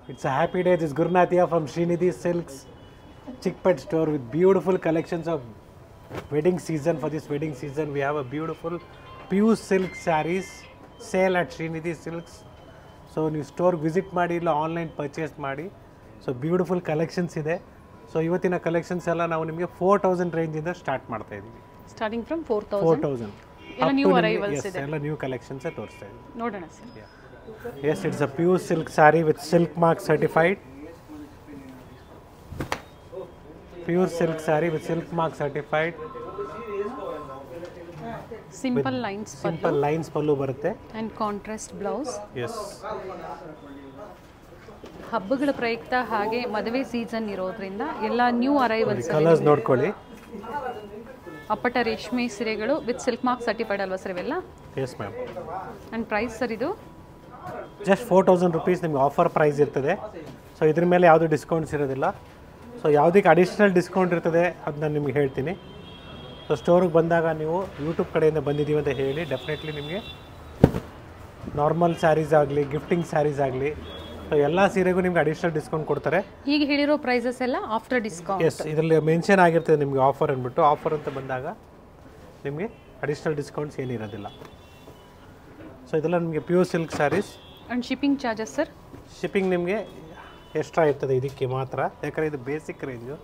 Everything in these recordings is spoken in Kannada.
It's a happy day. This is Gurnathia from Srinidhi Silks Chickpet store with beautiful collections of wedding season. For this wedding season, we have a beautiful pure silk sarees sale at Srinidhi Silks. So ನೀವು ಸ್ಟೋರ್ಗೆ ವಿಸಿಟ್ ಮಾಡಿ ಇಲ್ಲ ಆನ್ಲೈನ್ ಪರ್ಚೇಸ್ ಮಾಡಿ ಸೊ ಬ್ಯೂಟಿಫುಲ್ ಕಲೆಕ್ಷನ್ಸ್ ಇದೆ ಸೊ ಇವತ್ತಿನ ಕಲೆಕ್ಷನ್ಸ್ ಎಲ್ಲ ನಾವು ನಿಮಗೆ ಫೋರ್ ತೌಸಂಡ್ ರೇಂಜಿಂದ ಸ್ಟಾರ್ಟ್ ಮಾಡ್ತಾ ಇದ್ದೀವಿ starting from four four thousand thousand ಎಲ್ಲ new arrivals ಇದೆ. ಎಲ್ಲ ನ್ಯೂ ಕಲೆಕ್ಷನ್ಸೇ ತೋರಿಸ್ತಾ ಇದ್ದೀವಿ ನೋಡೋಣ sir Yes, it's a pure silk saree with silk mark certified. Pure silk saree with silk mark certified. Simple lines Simple lines pallu ಬರುತ್ತೆ. And contrast blouse Yes. ಹಬ್ಬಗಳ ಪ್ರಯುಕ್ತ ಹಾಗೆ ಮದುವೆ ಸೀಸನ್ ಇರೋದ್ರಿಂದ ಎಲ್ಲ ನ್ಯೂ ಅರೈವಲ್ಸ್ ಕಲರ್ಸ್ ನೋಡ್ಕೊಳ್ಳಿ ಅಪ್ಪಟ ರೇಷ್ಮೆ ಸೀರೆಗಳು ವಿತ್ ಸಿಲ್ಕ್ ಮಾರ್ಕ್ ಸರ್ಟಿಫೈಡ್ ಅಲ್ವಾ ಸರ್ ಇವೆಲ್ಲ yes ma'am and price sir ಇದು ಜಸ್ಟ್ ಫೋರ್ ತೌಸಂಡ್ ರುಪೀಸ್ ನಿಮ್ಗೆ ಆಫರ್ ಪ್ರೈಸ್ ಇರ್ತದೆ ಸೊ ಇದ್ರ ಮೇಲೆ ಯಾವುದು ಡಿಸ್ಕೌಂಟ್ಸ್ ಇರೋದಿಲ್ಲ ಸೊ ಯಾವುದಕ್ಕೆ ಅಡಿಷ್ನಲ್ ಡಿಸ್ಕೌಂಟ್ ಇರ್ತದೆ ಅದು ನಾನು ನಿಮ್ಗೆ ಹೇಳ್ತೀನಿ ಸೊ ಸ್ಟೋರಿಗೆ ಬಂದಾಗ ನೀವು ಯೂಟ್ಯೂಬ್ ಕಡೆಯಿಂದ ಬಂದಿದ್ದೀವಿ ಅಂತ ಹೇಳಿ ಡೆಫಿನೆಟ್ಲಿ ನಿಮಗೆ ನಾರ್ಮಲ್ ಸ್ಯಾರೀಸ್ ಆಗಲಿ ಗಿಫ್ಟಿಂಗ್ ಸ್ಯಾರೀಸ್ ಆಗಲಿ ಸೊ ಎಲ್ಲ ಸೀರೆಗೂ ನಿಮ್ಗೆ ಅಡಿಷ್ನಲ್ ಡಿಸ್ಕೌಂಟ್ ಕೊಡ್ತಾರೆ ಈಗ ಹೇಳಿರೋ ಪ್ರೈಸಸ್ ಎಲ್ಲ ಆಫ್ಟರ್ ಡಿಸ್ಕೌಂಟ್ ಎಸ್ ಇದರಲ್ಲಿ ಮೆನ್ಷನ್ ಆಗಿರ್ತದೆ ನಿಮಗೆ ಆಫರ್ ಅಂದ್ಬಿಟ್ಟು ಆಫರ್ ಅಂತ ಬಂದಾಗ ನಿಮಗೆ ಅಡಿಷ್ನಲ್ ಡಿಸ್ಕೌಂಟ್ಸ್ ಏನಿರೋದಿಲ್ಲ ಸೊ ಇದೆಲ್ಲ ನಿಮಗೆ pure silk saris and shipping charges sir shipping ನಿಮಗೆ ಎಕ್ಸ್ಟ್ರಾ ಇರ್ತದೆ ಇದಕ್ಕೆ ಮಾತ್ರ ಯಾಕಂದರೆ ಇದು basic range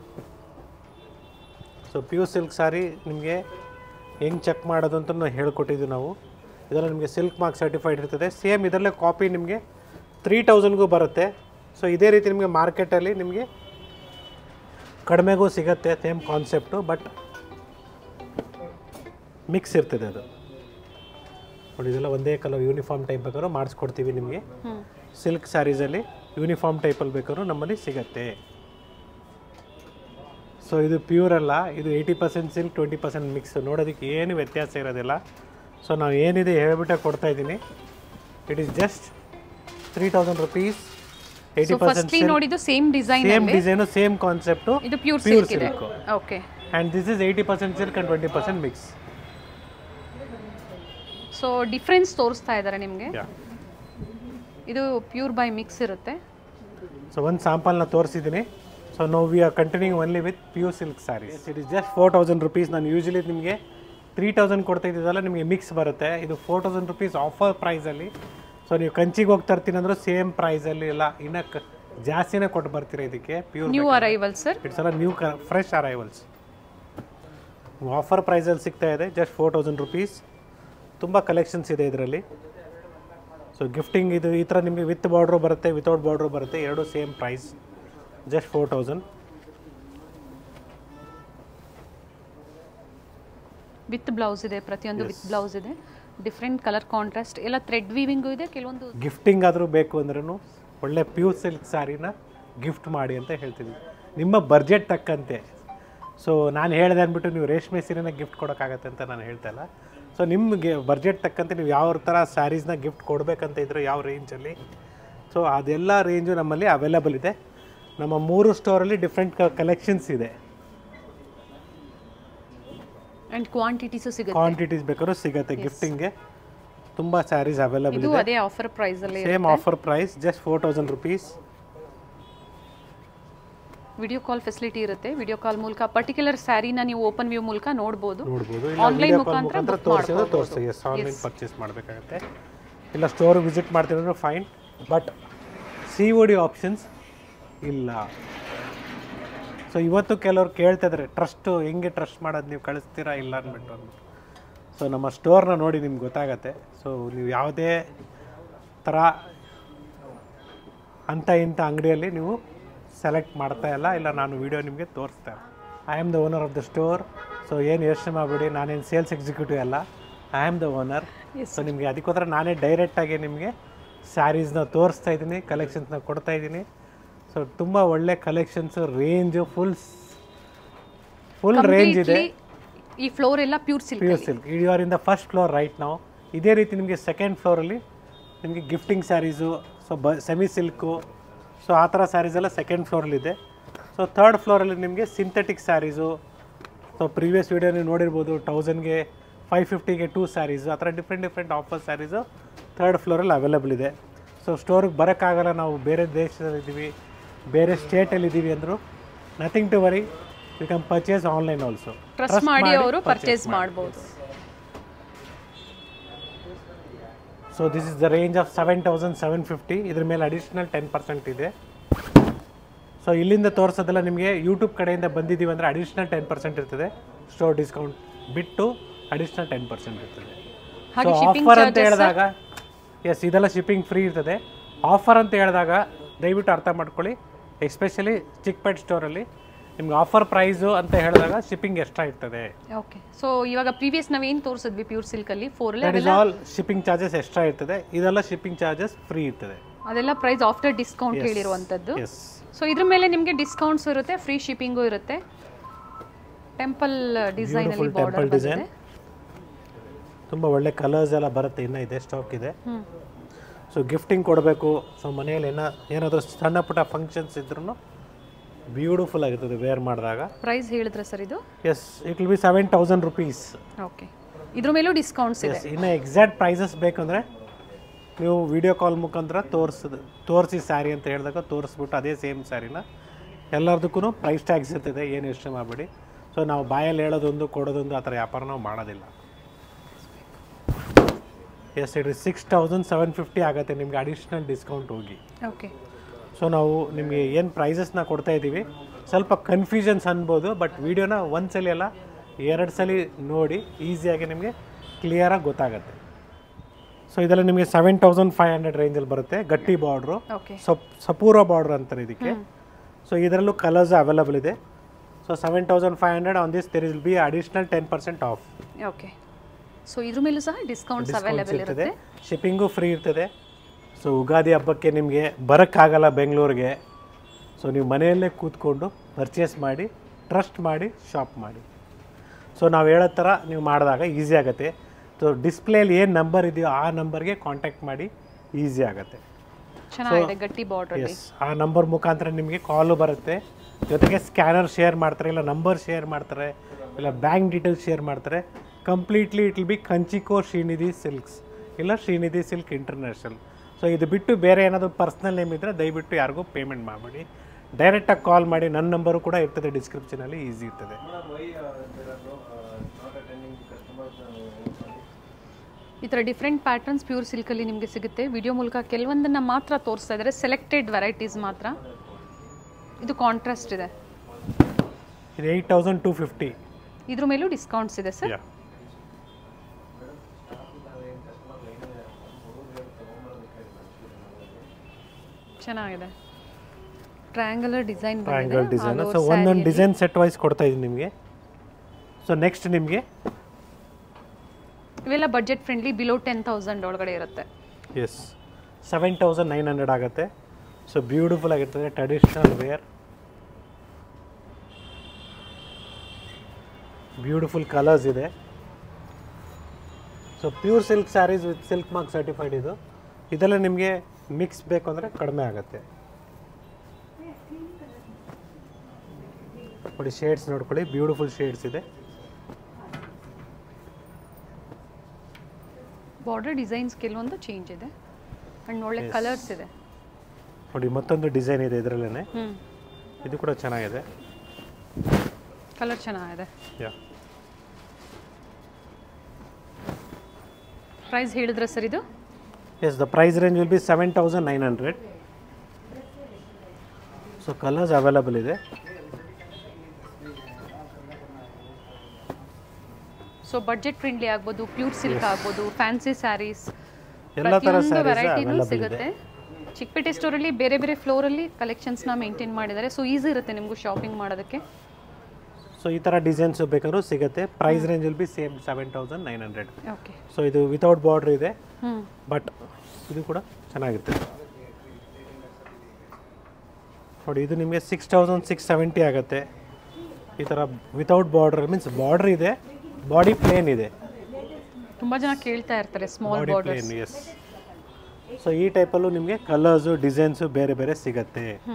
so pure silk sari ನಿಮಗೆ ಹೆಂಗೆ ಚೆಕ್ ಮಾಡೋದು ಅಂತ ನಾವು ಹೇಳ್ಕೊಟ್ಟಿದ್ವಿ ನಾವು ಇದೆಲ್ಲ ನಿಮಗೆ ಸಿಲ್ಕ್ ಮಾರ್ಕ್ ಸರ್ಟಿಫೈಡ್ ಇರ್ತದೆ ಸೇಮ್ ಇದರಲ್ಲೇ ಕಾಪಿ ನಿಮಗೆ ತ್ರೀ ತೌಸಂಡ್ಗೂ ಬರುತ್ತೆ ಸೊ ಇದೇ ರೀತಿ ನಿಮಗೆ ಮಾರ್ಕೆಟಲ್ಲಿ ನಿಮಗೆ ಕಡಿಮೆಗೂ ಸಿಗುತ್ತೆ ಸೇಮ್ ಕಾನ್ಸೆಪ್ಟು ಬಟ್ ಮಿಕ್ಸ್ ಇರ್ತದೆ ಅದು ನೋಡಿ ಇದೆಲ್ಲ ಒಂದೇ ಕಲರ್ ಯೂನಿಫಾರ್ಮ್ ಟೈಪ್ ಬೇಕಾದ್ರೂ ಮಾಡಿಸ್ಕೊಡ್ತೀವಿ ನಿಮಗೆ ಹ್ಞೂ ಸಿಲ್ಕ್ ಸ್ಯಾರೀಸಲ್ಲಿ ಯೂನಿಫಾರ್ಮ್ ಟೈಪಲ್ಲಿ ಬೇಕಾದ್ರೂ ನಮ್ಮಲ್ಲಿ ಸಿಗತ್ತೆ ಸೊ ಇದು ಪ್ಯೂರ್ ಅಲ್ಲ ಇದು eighty percent silk twenty percent mix ನೋಡೋದಕ್ಕೆ ಏನು ವ್ಯತ್ಯಾಸ ಇರೋದಿಲ್ಲ ಸೊ ನಾವು ಏನಿದೆ ಹೇಳ್ಬಿಟ್ಟೆ ಕೊಡ್ತಾ ಇದ್ದೀನಿ it is just three thousand rupees eighty so percent firstly ನೋಡಿದ್ದು same design same design same concept ಇದು ಪ್ಯೂರ್ ಪ್ಯೂರ್ ಸಿಲ್ಕ್ ಇದೆ silk okay and this is eighty percent silk and twenty percent mix so difference ತೋರಿಸ್ತಾ ಇದ್ದಾರೆ ನಿಮಗೆ ಯಾ ಇದು ಪ್ಯೂರ್ ಬೈ ಮಿಕ್ಸ್ ಇರುತ್ತೆ ಸೊ ಒಂದು ಸ್ಯಾಂಪಲ್ನ ತೋರಿಸಿದ್ದೀನಿ so no we are continue only with pure silk saris it is just four thousand rupees ನಾನು ಯೂಶಲಿ ನಿಮಗೆ ತ್ರೀ ತೌಸಂಡ್ ಕೊಡ್ತಾ ಇದ್ದಿದ್ದಲ್ಲ ನಿಮಗೆ ಮಿಕ್ಸ್ ಬರುತ್ತೆ ಇದು ಫೋರ್ ತೌಸಂಡ್ ರುಪೀಸ್ ಆಫರ್ ಪ್ರೈಸಲ್ಲಿ ಸೊ ನೀವು ಕಂಚಿಗೆ ಹೋಗ್ತಾ ಇರ್ತೀನಿ ಅಂದ್ರೆ ಸೇಮ್ ಪ್ರೈಸಲ್ಲಿ ಇಲ್ಲ ಇನ್ನೂ ಕ ಜಾಸ್ತಿನೇ ಕೊಟ್ಟು ಬರ್ತೀರಾ ಇದಕ್ಕೆ pure new arrival sir it's ಎಲ್ಲ ನ್ಯೂ ಕ ಫ್ರೆಶ್ ಅರೈವಲ್ಸ್ ಆಫರ್ ಪ್ರೈಸಲ್ಲಿ ಸಿಗ್ತಾ ಇದೆ ಜಸ್ಟ್ ಫೋರ್ ತೌಸಂಡ್ ರುಪೀಸ್ ತುಂಬ ಕಲೆಕ್ಷನ್ಸ್ ಇದೆ ಇದರಲ್ಲಿ ಸೊ ಗಿಫ್ಟಿಂಗ್ ಇದು ಈ ಥರ ನಿಮಗೆ ವಿತ್ ಬಾರ್ಡ್ರು ಬರುತ್ತೆ ವಿತೌಟ್ ಬಾರ್ಡ್ರು ಬರುತ್ತೆ ಎರಡು same price just four thousand with blouse ಇದೆ ಪ್ರತಿಯೊಂದು ವಿತ್ ಬ್ಲೌಸ್ ಇದೆ ಡಿಫ್ರೆಂಟ್ ಕಲರ್ ಕಾಂಟ್ರಾಸ್ಟ್ ಎಲ್ಲ ಥ್ರೆಡ್ ವೀವಿಂಗು ಇದೆ ಕೆಲವೊಂದು ಗಿಫ್ಟಿಂಗ್ ಆದರೂ ಬೇಕು ಅಂದ್ರೂ ಒಳ್ಳೆ ಪ್ಯೂರ್ ಸಿಲ್ಕ್ ಸ್ಯಾರಿನ ಗಿಫ್ಟ್ ಮಾಡಿ ಅಂತ ಹೇಳ್ತಿದ್ವಿ ನಿಮ್ಮ ಬಡ್ಜೆಟ್ ತಕ್ಕಂತೆ ಸೊ ನಾನು ಹೇಳಿದೆ ಅಂದ್ಬಿಟ್ಟು ನೀವು ರೇಷ್ಮೆ ಸೀರೆನ ಗಿಫ್ಟ್ ಕೊಡೋಕ್ಕಾಗತ್ತೆ ಅಂತ ನಾನು ಹೇಳ್ತಾ ಇಲ್ಲ ಸೊ ನಿಮಗೆ ಬಡ್ಜೆಟ್ ತಕ್ಕಂತೆ ನೀವು ಯಾವ ಥರ ಸ್ಯಾರೀಸ್ನ ಗಿಫ್ಟ್ ಕೊಡಬೇಕಂತ ಇದ್ರೆ ಯಾವ ರೇಂಜಲ್ಲಿ ಸೊ ಅದೆಲ್ಲ ರೇಂಜು ನಮ್ಮಲ್ಲಿ ಅವೈಲಬಲ್ ಇದೆ ನಮ್ಮ ಮೂರು ಸ್ಟೋರಲ್ಲಿ ಡಿಫ್ರೆಂಟ್ ಕಲೆಕ್ಷನ್ಸ್ ಇದೆ ಆ್ಯಂಡ್ ಕ್ವಾಂಟಿಟೀಸು ಸಿಗುತ್ತೆ ಕ್ವಾಂಟಿಟೀಸ್ ಬೇಕಾದ್ರೂ ಸಿಗುತ್ತೆ ಗಿಫ್ಟಿಂಗ್ಗೆ ತುಂಬ ಸ್ಯಾರೀಸ್ ಅವೈಲಬಲ್ ಇದು ಇದೆ ಅದೇ ಆಫರ್ ಪ್ರೈಸಲ್ಲಿ same offer price just four thousand rupees video call facility ಇರುತ್ತೆ ವಿಡಿಯೋ ಕಾಲ್ ಮೂಲಕ ಪರ್ಟಿಕ್ಯುಲರ್ ಸ್ಯಾರಿನ ನೀವು ಓಪನ್ ವ್ಯೂ ಮೂಲಕ ನೋಡ್ಬೋದು ನೋಡ್ಬೋದು ಇಲ್ಲ Online ವಿಡಿಯೋ ಕಾಲ್ ಮುಖಾಂತರ ಮುಖಾಂತರ book ತೋರಿಸಿದ್ರೆ ಮಾಡ್ಕೊಬೋದು. ತೋರಿಸಿ ಎಸ್ ಆನ್ಲೈನ್ ಪರ್ಚೇಸ್ ಮಾಡಬೇಕಾಗತ್ತೆ ಇಲ್ಲ ಸ್ಟೋರ್ ವಿಸಿಟ್ ಮಾಡ್ತಿರೋದು fine but C O D options ಇಲ್ಲ ಸೊ ಇವತ್ತು ಕೆಲವ್ರು ಕೇಳ್ತಾ ಇದ್ದಾರೆ ಟ್ರಸ್ಟು ಹೆಂಗೆ ಟ್ರಸ್ಟ್ ಮಾಡೋದು ನೀವು ಕಳಿಸ್ತೀರಾ ಇಲ್ಲ ಅಂದ್ಬಿಟ್ಟು ಅಂದ್ಬಿಟ್ಟು ಸೊ ನಮ್ಮ ಸ್ಟೋರ್ನ ನೋಡಿ ನಿಮ್ಗೆ ಗೊತ್ತಾಗತ್ತೆ ಸೊ ನೀವು ಯಾವುದೇ ಥರ ಅಂಥ ಇಂಥ ಅಂಗಡಿಯಲ್ಲಿ ನೀವು ಸೆಲೆಕ್ಟ್ ಮಾಡ್ತಾ ಇಲ್ಲ ಇಲ್ಲ ನಾನು ವಿಡಿಯೋ ನಿಮಗೆ ತೋರಿಸ್ತಾ I am the owner of the store so ಏನು ಯೋಚನೆ ಮಾಡಬೇಡಿ ನಾನೇನು ಸೇಲ್ಸ್ ಎಕ್ಸಿಕ್ಯೂಟಿವ್ ಅಲ್ಲ I am the owner so ನಿಮಗೆ ಅದಕ್ಕೋಸ್ಕರ ನಾನೇ ಡೈರೆಕ್ಟಾಗಿ ನಿಮಗೆ ಸ್ಯಾರೀಸ್ನ ತೋರಿಸ್ತಾ ಇದ್ದೀನಿ ಕಲೆಕ್ಷನ್ಸ್ನ ಕೊಡ್ತಾ ಇದ್ದೀನಿ ಸೊ ತುಂಬ ಒಳ್ಳೆ collections range full full range ಇದೆ ಈ ಫ್ಲೋರ್ ಎಲ್ಲ pure silk pure silk you are in the first floor right ನಾವು ಇದೇ ರೀತಿ ನಿಮಗೆ ಸೆಕೆಂಡ್ ಫ್ಲೋರಲ್ಲಿ ನಿಮಗೆ ಗಿಫ್ಟಿಂಗ್ ಸ್ಯಾರೀಸು ಸೊ ಬ ಸೆಮಿ ಸಿಲ್ಕು ಸೊ ಆ ಥರ ಸ್ಯಾರೀಸ್ ಎಲ್ಲ ಸೆಕೆಂಡ್ ಫ್ಲೋರಲ್ಲಿದೆ ಸೊ ಥರ್ಡ್ ಫ್ಲೋರಲ್ಲಿ ನಿಮಗೆ synthetic saris so previous video ನೀವು ನೋಡಿರ್ಬೋದು ತೌಸಂಡ್ಗೆ ಫೈವ್ ಫಿಫ್ಟಿಗೆ ಟೂ ಸ್ಯಾರೀಸು ಆ ಥರ different different offer saris third ಫ್ಲೋರಲ್ಲಿ ಅವೈಲಬಲ್ ಇದೆ ಸೊ ಸ್ಟೋರಿಗೆ ಬರೋಕ್ಕಾಗಲ್ಲ ನಾವು ಬೇರೆ ದೇಶದಲ್ಲಿದ್ದೀವಿ ಬೇರೆ ಸ್ಟೇಟಲ್ಲಿ ಇದ್ದೀವಿ ಅಂದರು nothing to worry you can purchase online also trust ಮಾಡಿ ಅವರು ಪರ್ಚೇಸ್ ಮಾಡ್ಬೋದು so this is the range of seven thousand seven fifty ಇದ್ರ ಮೇಲೆ ಅಡಿಷ್ನಲ್ ಟೆನ್ ಪರ್ಸೆಂಟ್ ಇದೆ ಸೊ ಇಲ್ಲಿಂದ ತೋರಿಸೋದೆಲ್ಲ ನಿಮಗೆ ಯೂಟ್ಯೂಬ್ ಕಡೆಯಿಂದ ಬಂದಿದ್ದೀವಿ ಅಂದರೆ ಅಡಿಷ್ನಲ್ ಟೆನ್ ಪರ್ಸೆಂಟ್ ಇರ್ತದೆ ಸ್ಟೋರ್ ಡಿಸ್ಕೌಂಟ್ ಬಿಟ್ಟು ಅಡಿಷ್ನಲ್ ಟೆನ್ ಪರ್ಸೆಂಟ್ ಇರ್ತದೆ ಹಾಗೆ ಸೊ shipping ಆಫರ್ ಅಂತ charges, ಹೇಳಿದಾಗ ಎಸ್ ಇದೆಲ್ಲ ಶಿಪ್ಪಿಂಗ್ ಫ್ರೀ ಇರ್ತದೆ ಆಫರ್ ಅಂತ ಹೇಳಿದಾಗ ದಯವಿಟ್ಟು ಅರ್ಥ ಮಾಡ್ಕೊಳ್ಳಿ ಎಸ್ಪೆಷಲಿ ಚಿಕ್ಕಪೇಟ್ ಸ್ಟೋರಲ್ಲಿ ನಿಮ್ಗೆ ಆಫರ್ ಪ್ರೈಸು ಅಂತ ಹೇಳಿದಾಗ ಶಿಪ್ಪಿಂಗ್ ಎಕ್ಸ್ಟ್ರಾ ಇರ್ತದೆ ಓಕೆ ಸೊ ಇವಾಗ ಪ್ರೀವಿಯಸ್ ನಾವೇನು ತೋರಿಸಿದ್ವಿ ಪ್ಯೂರ್ ಸಿಲ್ಕಲ್ಲಿ four that is all shipping charges extra ಇರ್ತದೆ ಇದೆಲ್ಲ ಶಿಪ್ಪಿಂಗ್ ಚಾರ್ಜಸ್ ಫ್ರೀ ಇರ್ತದೆ ಅದೆಲ್ಲ ಪ್ರೈಸ್ ಆಫ್ಟರ್ ಡಿಸ್ಕೌಂಟ್ ಹೇಳಿರುವಂಥದ್ದು ಎಸ್ ಸೊ ಇದ್ರ ಮೇಲೆ ನಿಮಗೆ ಡಿಸ್ಕೌಂಟ್ಸ್ ಇರುತ್ತೆ ಫ್ರೀ ಶಿಪ್ಪಿಂಗು ಇರುತ್ತೆ ಟೆಂಪಲ್ ಡಿಸೈನ್ ಅಲ್ಲಿ ಬ್ಯೂಟಿಫುಲ್ ಟೆಂಪಲ್ ಬಾರ್ಡರ್ ಡಿಸೈನ್ ತುಂಬ ಒಳ್ಳೆ ಕಲರ್ಸ್ ಎಲ್ಲ ಬರುತ್ತೆ ಇನ್ನೂ ಇದೆ ಸ್ಟಾಕ್ ಇದೆ ಹ್ಮ್ ಸೊ ಗಿಫ್ಟಿಂಗ್ ಕೊಡಬೇಕು ಸೊ ಮನೆಯಲ್ಲಿ ಏನೋ ಏನಾದರೂ ಸಣ್ಣ ಪುಟ್ಟ ಫಂಕ್ಷನ್ಸ್ ಇದ್ರೂ ಬ್ಯೂಟಿಫುಲ್ ಆಗಿರ್ತದೆ ವೇರ್ ಮಾಡಿದಾಗ ಪ್ರೈಸ್ ಹೇಳಿದ್ರೆ ಸರ್ ಇದು yes it will be seven thousand rupees okay ಇದ್ರ ಮೇಲೂ ಡಿಸ್ಕೌಂಟ್ಸ್ ಇದೆ ಎಸ್ ಇನ್ನು ಎಕ್ಸಾಕ್ಟ್ ಪ್ರೈಸಸ್ ಬೇಕಂದರೆ ನೀವು ವಿಡಿಯೋ ಕಾಲ್ ಮುಖಾಂತರ ತೋರಿಸಿದ ತೋರಿಸಿ ಸ್ಯಾರಿ ಅಂತ ಹೇಳಿದಾಗ ತೋರಿಸ್ಬಿಟ್ಟು ಅದೇ ಸೇಮ್ ಸ್ಯಾರಿನ ಎಲ್ಲದಕ್ಕೂ ಪ್ರೈಸ್ ಟ್ಯಾಗ್ಸ್ ಇರ್ತದೆ ಏನು ಯೋಚನೆ ಮಾಡಬೇಡಿ ಸೊ ನಾವು ಬಾಯಲ್ಲಿ ಹೇಳೋದೊಂದು ಕೊಡೋದೊಂದು ಆ ಥರ ವ್ಯಾಪಾರ ನಾವು ಮಾಡೋದಿಲ್ಲ yes it six thousand seven fifty ಆಗುತ್ತೆ ನಿಮಗೆ ಅಡಿಷ್ನಲ್ ಡಿಸ್ಕೌಂಟ್ ಹೋಗಿ ಓಕೆ ಸೊ ನಾವು ನಿಮಗೆ ಏನು ಪ್ರೈಸಸ್ನ ಕೊಡ್ತಾ ಇದ್ದೀವಿ ಸ್ವಲ್ಪ ಕನ್ಫ್ಯೂಷನ್ಸ್ ಅನ್ಬೋದು ಬಟ್ ವಿಡಿಯೋನ ಒಂದು ಸಲ ಅಲ್ಲ ಎರಡು ಸಲ ನೋಡಿ ಈಸಿಯಾಗಿ ನಿಮಗೆ ಕ್ಲಿಯರಾಗಿ ಗೊತ್ತಾಗುತ್ತೆ ಸೊ ಇದೆಲ್ಲ ನಿಮಗೆ ಸೆವೆನ್ ತೌಸಂಡ್ ಫೈವ್ ಹಂಡ್ರೆಡ್ ರೇಂಜಲ್ಲಿ ಬರುತ್ತೆ ಗಟ್ಟಿ ಬಾರ್ಡ್ರು ಓಕೆ ಸಪ್ ಸಪೂರ ಬಾರ್ಡ್ರ್ ಅಂತಾರೆ ಇದಕ್ಕೆ ಸೊ ಇದರಲ್ಲೂ ಕಲರ್ಸ್ ಅವೈಲಬಲ್ ಇದೆ so seven thousand five hundred on this there will be additional ten percent off okay so ಇದ್ರ ಮೇಲೂ ಸಹ ಡಿಸ್ಕೌಂಟ್ಸ್ ಅವೈಲೇಬಲ್ ಇರ್ತದೆ ಇರುತ್ತೆ ಶಿಪ್ಪಿಂಗು ಫ್ರೀ ಇರ್ತದೆ ಸೊ ಯುಗಾದಿ ಹಬ್ಬಕ್ಕೆ ನಿಮಗೆ ಬರೋಕ್ಕಾಗಲ್ಲ ಬೆಂಗಳೂರಿಗೆ ಸೊ ನೀವು ಮನೆಯಲ್ಲೇ ಕೂತ್ಕೊಂಡು ಪರ್ಚೇಸ್ ಮಾಡಿ ಟ್ರಸ್ಟ್ ಮಾಡಿ ಶಾಪ್ ಮಾಡಿ ಸೊ ನಾವು ಹೇಳೋ ಥರ ನೀವು ಮಾಡಿದಾಗ ಈಸಿ ಆಗುತ್ತೆ ಸೊ ಡಿಸ್ಪ್ಲೇಲಿ ಏನು ನಂಬರ್ ಇದೆಯೋ ಆ ನಂಬರ್ಗೆ ಕಾಂಟ್ಯಾಕ್ಟ್ ಮಾಡಿ ಈಸಿ ಆಗುತ್ತೆ ಚೆನ್ನಾಗಿದೆ ಗಟ್ಟಿ ಬಾರ್ಡರ್ ಅಲ್ಲಿ ಎಸ್ ಆ ನಂಬರ್ ಮುಖಾಂತರ ನಿಮಗೆ ಕಾಲು ಬರುತ್ತೆ ಜೊತೆಗೆ ಸ್ಕ್ಯಾನರ್ ಶೇರ್ ಮಾಡ್ತಾರೆ ಇಲ್ಲ ನಂಬರ್ ಶೇರ್ ಮಾಡ್ತಾರೆ ಇಲ್ಲ ಬ್ಯಾಂಕ್ ಡೀಟೇಲ್ಸ್ ಶೇರ್ ಮಾಡ್ತಾರೆ ಕಂಪ್ಲೀಟ್ಲಿ ಇಟ್ ವಿಲ್ ಬಿ ಕಂಚಿಕೋ ಶ್ರೀನಿಧಿ ಸಿಲ್ಕ್ಸ್ ಇಲ್ಲ ಶ್ರೀನಿಧಿ ಸಿಲ್ಕ್ ಇಂಟರ್ನ್ಯಾಷನಲ್ ಸೊ ಇದು ಬಿಟ್ಟು ಬೇರೆ ಏನಾದರೂ ಪರ್ಸ್ನಲ್ ನೇಮ್ ಇದ್ದರೆ ದಯವಿಟ್ಟು ಯಾರಿಗೂ ಪೇಮೆಂಟ್ ಮಾಡಬೇಡಿ ಡೈರೆಕ್ಟಾಗಿ ಕಾಲ್ ಮಾಡಿ ನನ್ನ ನಂಬರು ಕೂಡ ಇರ್ತದೆ ಡಿಸ್ಕ್ರಿಪ್ಷನಲ್ಲಿ ಈಸಿ ಇರ್ತದೆ ಈ ಥರ ಡಿಫ್ರೆಂಟ್ ಪ್ಯಾಟರ್ನ್ಸ್ ಪ್ಯೂರ್ ಸಿಲ್ಕಲ್ಲಿ ನಿಮಗೆ ಸಿಗುತ್ತೆ ವಿಡಿಯೋ ಮೂಲಕ ಕೆಲವೊಂದನ್ನು ಮಾತ್ರ ತೋರಿಸ್ತಾ ಇದ್ದಾರೆ ಸೆಲೆಕ್ಟೆಡ್ ವೆರೈಟೀಸ್ ಮಾತ್ರ ಇದು ಕಾಂಟ್ರಾಸ್ಟ್ ಇದೆ ಇದು ಏಯ್ಟ್ ತೌಸಂಡ್ ಟು ಫಿಫ್ಟಿ ಇದ್ರ ಮೇಲೂ ಡಿಸ್ಕೌಂಟ್ಸ್ ಇದೆ ಸರ್ ಯಾ ಚೆನ್ನಾಗಿದೆ triangular design triangle design so ಒಂದೊಂದು ಡಿಸೈನ್ ಸೆಟ್ ವೈಸ್ ಕೊಡ್ತಾ ಇದ್ದೀನಿ ನಿಮಗೆ ಸೊ ನೆಕ್ಸ್ಟ್ ನಿಮಗೆ ಇವೆಲ್ಲ budget friendly below ten thousand ಒಳಗಡೆ ಇರುತ್ತೆ yes seven thousand nine hundred ಆಗುತ್ತೆ ಸೊ ಬ್ಯೂಟಿಫುಲ್ ಆಗಿರ್ತದೆ ಟ್ರೆಡಿಷ್ನಲ್ ವೇರ್ ಬ್ಯೂಟಿಫುಲ್ ಕಲರ್ಸ್ ಇದೆ so pure silk saris with silk mark certified ಇದು ಇದೆಲ್ಲ ನಿಮಗೆ ಮಿಕ್ಸ್ ಬೇಕು ಅಂದರೆ ಕಡಿಮೆ ಆಗುತ್ತೆ ನೋಡಿ ಶೇಡ್ಸ್ ನೋಡ್ಕೊಳ್ಳಿ ಬ್ಯೂಟಿಫುಲ್ ಶೇಡ್ಸ್ ಇದೆ ಬಾರ್ಡರ್ ಡಿಸೈನ್ಸ್ ಕೆಲವೊಂದು ಚೇಂಜ್ ಇದೆ ಆ್ಯಂಡ್ ಒಳ್ಳೆ ಕಲರ್ಸ್ ಇದೆ ನೋಡಿ ಮತ್ತೊಂದು ಡಿಸೈನ್ ಇದೆ ಇದರಲ್ಲೇ ಹ್ಞೂ ಇದು ಕೂಡ ಚೆನ್ನಾಗಿದೆ ಕಲರ್ ಚೆನ್ನಾಗಿದೆ ಯಾ ಪ್ರೈಸ್ ಹೇಳಿದ್ರೆ ಸರ್ ಇದು Yes, the price range will be 7900. So colours available ಇದೆ ಸೊ ಬಜೆಟ್ ಫ್ರೆಂಡ್ಲಿ ಆಗ್ಬೋದು ಪ್ಯೂರ್ ಸಿಲ್ಕ್ ಆಗ್ಬೋದು ಫ್ಯಾನ್ಸಿ ಸ್ಯಾರೀಸ್ ಎಲ್ಲ ಥರ ಪ್ರತಿಯೊಂದು ಸ್ಯಾರೀಸ್ ವೆರೈಟಿನೂ ಅವೈಲಬಲ್ ಇದೆ ಸಿಗುತ್ತೆ ಚಿಕ್ಕಪೇಟೆ ಸ್ಟೋರಲ್ಲಿ ಬೇರೆ ಬೇರೆ ಫ್ಲೋರಲ್ಲಿ ಕಲೆಕ್ಷನ್ಸ್ನ ಮೇಂಟೈನ್ ಮಾಡಿದ್ದಾರೆ ಸೊ ಈಸಿ ಇರುತ್ತೆ ನಿಮಗೂ ಶಾಪಿಂಗ್ ಮಾಡೋದಕ್ಕೆ ಸೊ ಈ ಥರ ಡಿಸೈನ್ಸ್ ಬೇಕಾದ್ರೂ ಸಿಗುತ್ತೆ price range will be same seven thousand nine hundred okay so ಇದು ವಿತೌಟ್ ಬಾರ್ಡ್ರ್ ಇದೆ ಹ್ಞೂ ಬಟ್ ಇದು ಕೂಡ ಚೆನ್ನಾಗಿರುತ್ತೆ ನೋಡಿ ಇದು ನಿಮಗೆ ಸಿಕ್ಸ್ ತೌಸಂಡ್ ಸಿಕ್ಸ್ ಸೆವೆಂಟಿ ಆಗುತ್ತೆ ಈ ಥರ ವಿತೌಟ್ ಬಾರ್ಡ್ರ್ ಮೀನ್ಸ್ ಬಾರ್ಡ್ರ್ ಇದೆ ಬಾಡಿ ಪ್ಲೇನ್ ಇದೆ ತುಂಬ ಜನ ಕೇಳ್ತಾ ಇರ್ತಾರೆ small body borders plain yes so ಈ ಟೈಪಲ್ಲೂ ನಿಮಗೆ ಕಲರ್ಸು ಡಿಸೈನ್ಸು ಬೇರೆ ಬೇರೆ ಸಿಗತ್ತೆ ಹ್ಞೂ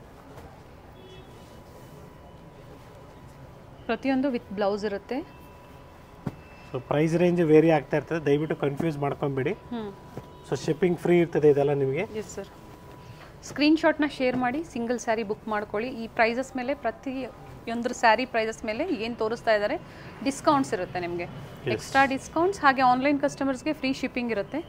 ಪ್ರತಿಯೊಂದು ವಿತ್ ಬ್ಲೌಸ್ ಇರುತ್ತೆ ಸೊ ಪ್ರೈಸ್ ರೇಂಜ್ ವೇರಿ ಆಗ್ತಾ ಇರ್ತದೆ ದಯವಿಟ್ಟು ಕನ್ಫ್ಯೂಸ್ ಮಾಡ್ಕೊಂಬೇಡಿ ಹ್ಞೂ ಸೊ ಶಿಪ್ಪಿಂಗ್ ಫ್ರೀ ಇರ್ತದೆ ಇದೆಲ್ಲ ನಿಮಗೆ ಎಸ್ ಸರ್ ಸ್ಕ್ರೀನ್ಶಾಟ್ನ ಶೇರ್ ಮಾಡಿ ಸಿಂಗಲ್ ಸ್ಯಾರಿ ಬುಕ್ ಮಾಡ್ಕೊಳ್ಳಿ ಈ ಪ್ರೈಸಸ್ ಮೇಲೆ ಪ್ರತಿಯೊಂದ್ರ ಸ್ಯಾರಿ ಪ್ರೈಸಸ್ ಮೇಲೆ ಏನು ತೋರಿಸ್ತಾ ಇದ್ದಾರೆ ಡಿಸ್ಕೌಂಟ್ಸ್ ಇರುತ್ತೆ ನಿಮಗೆ ಎಕ್ಸ್ಟ್ರಾ ಡಿಸ್ಕೌಂಟ್ಸ್ ಹಾಗೆ ಆನ್ಲೈನ್ ಕಸ್ಟಮರ್ಸ್ಗೆ ಫ್ರೀ ಶಿಪ್ಪಿಂಗ್ ಇರುತ್ತೆ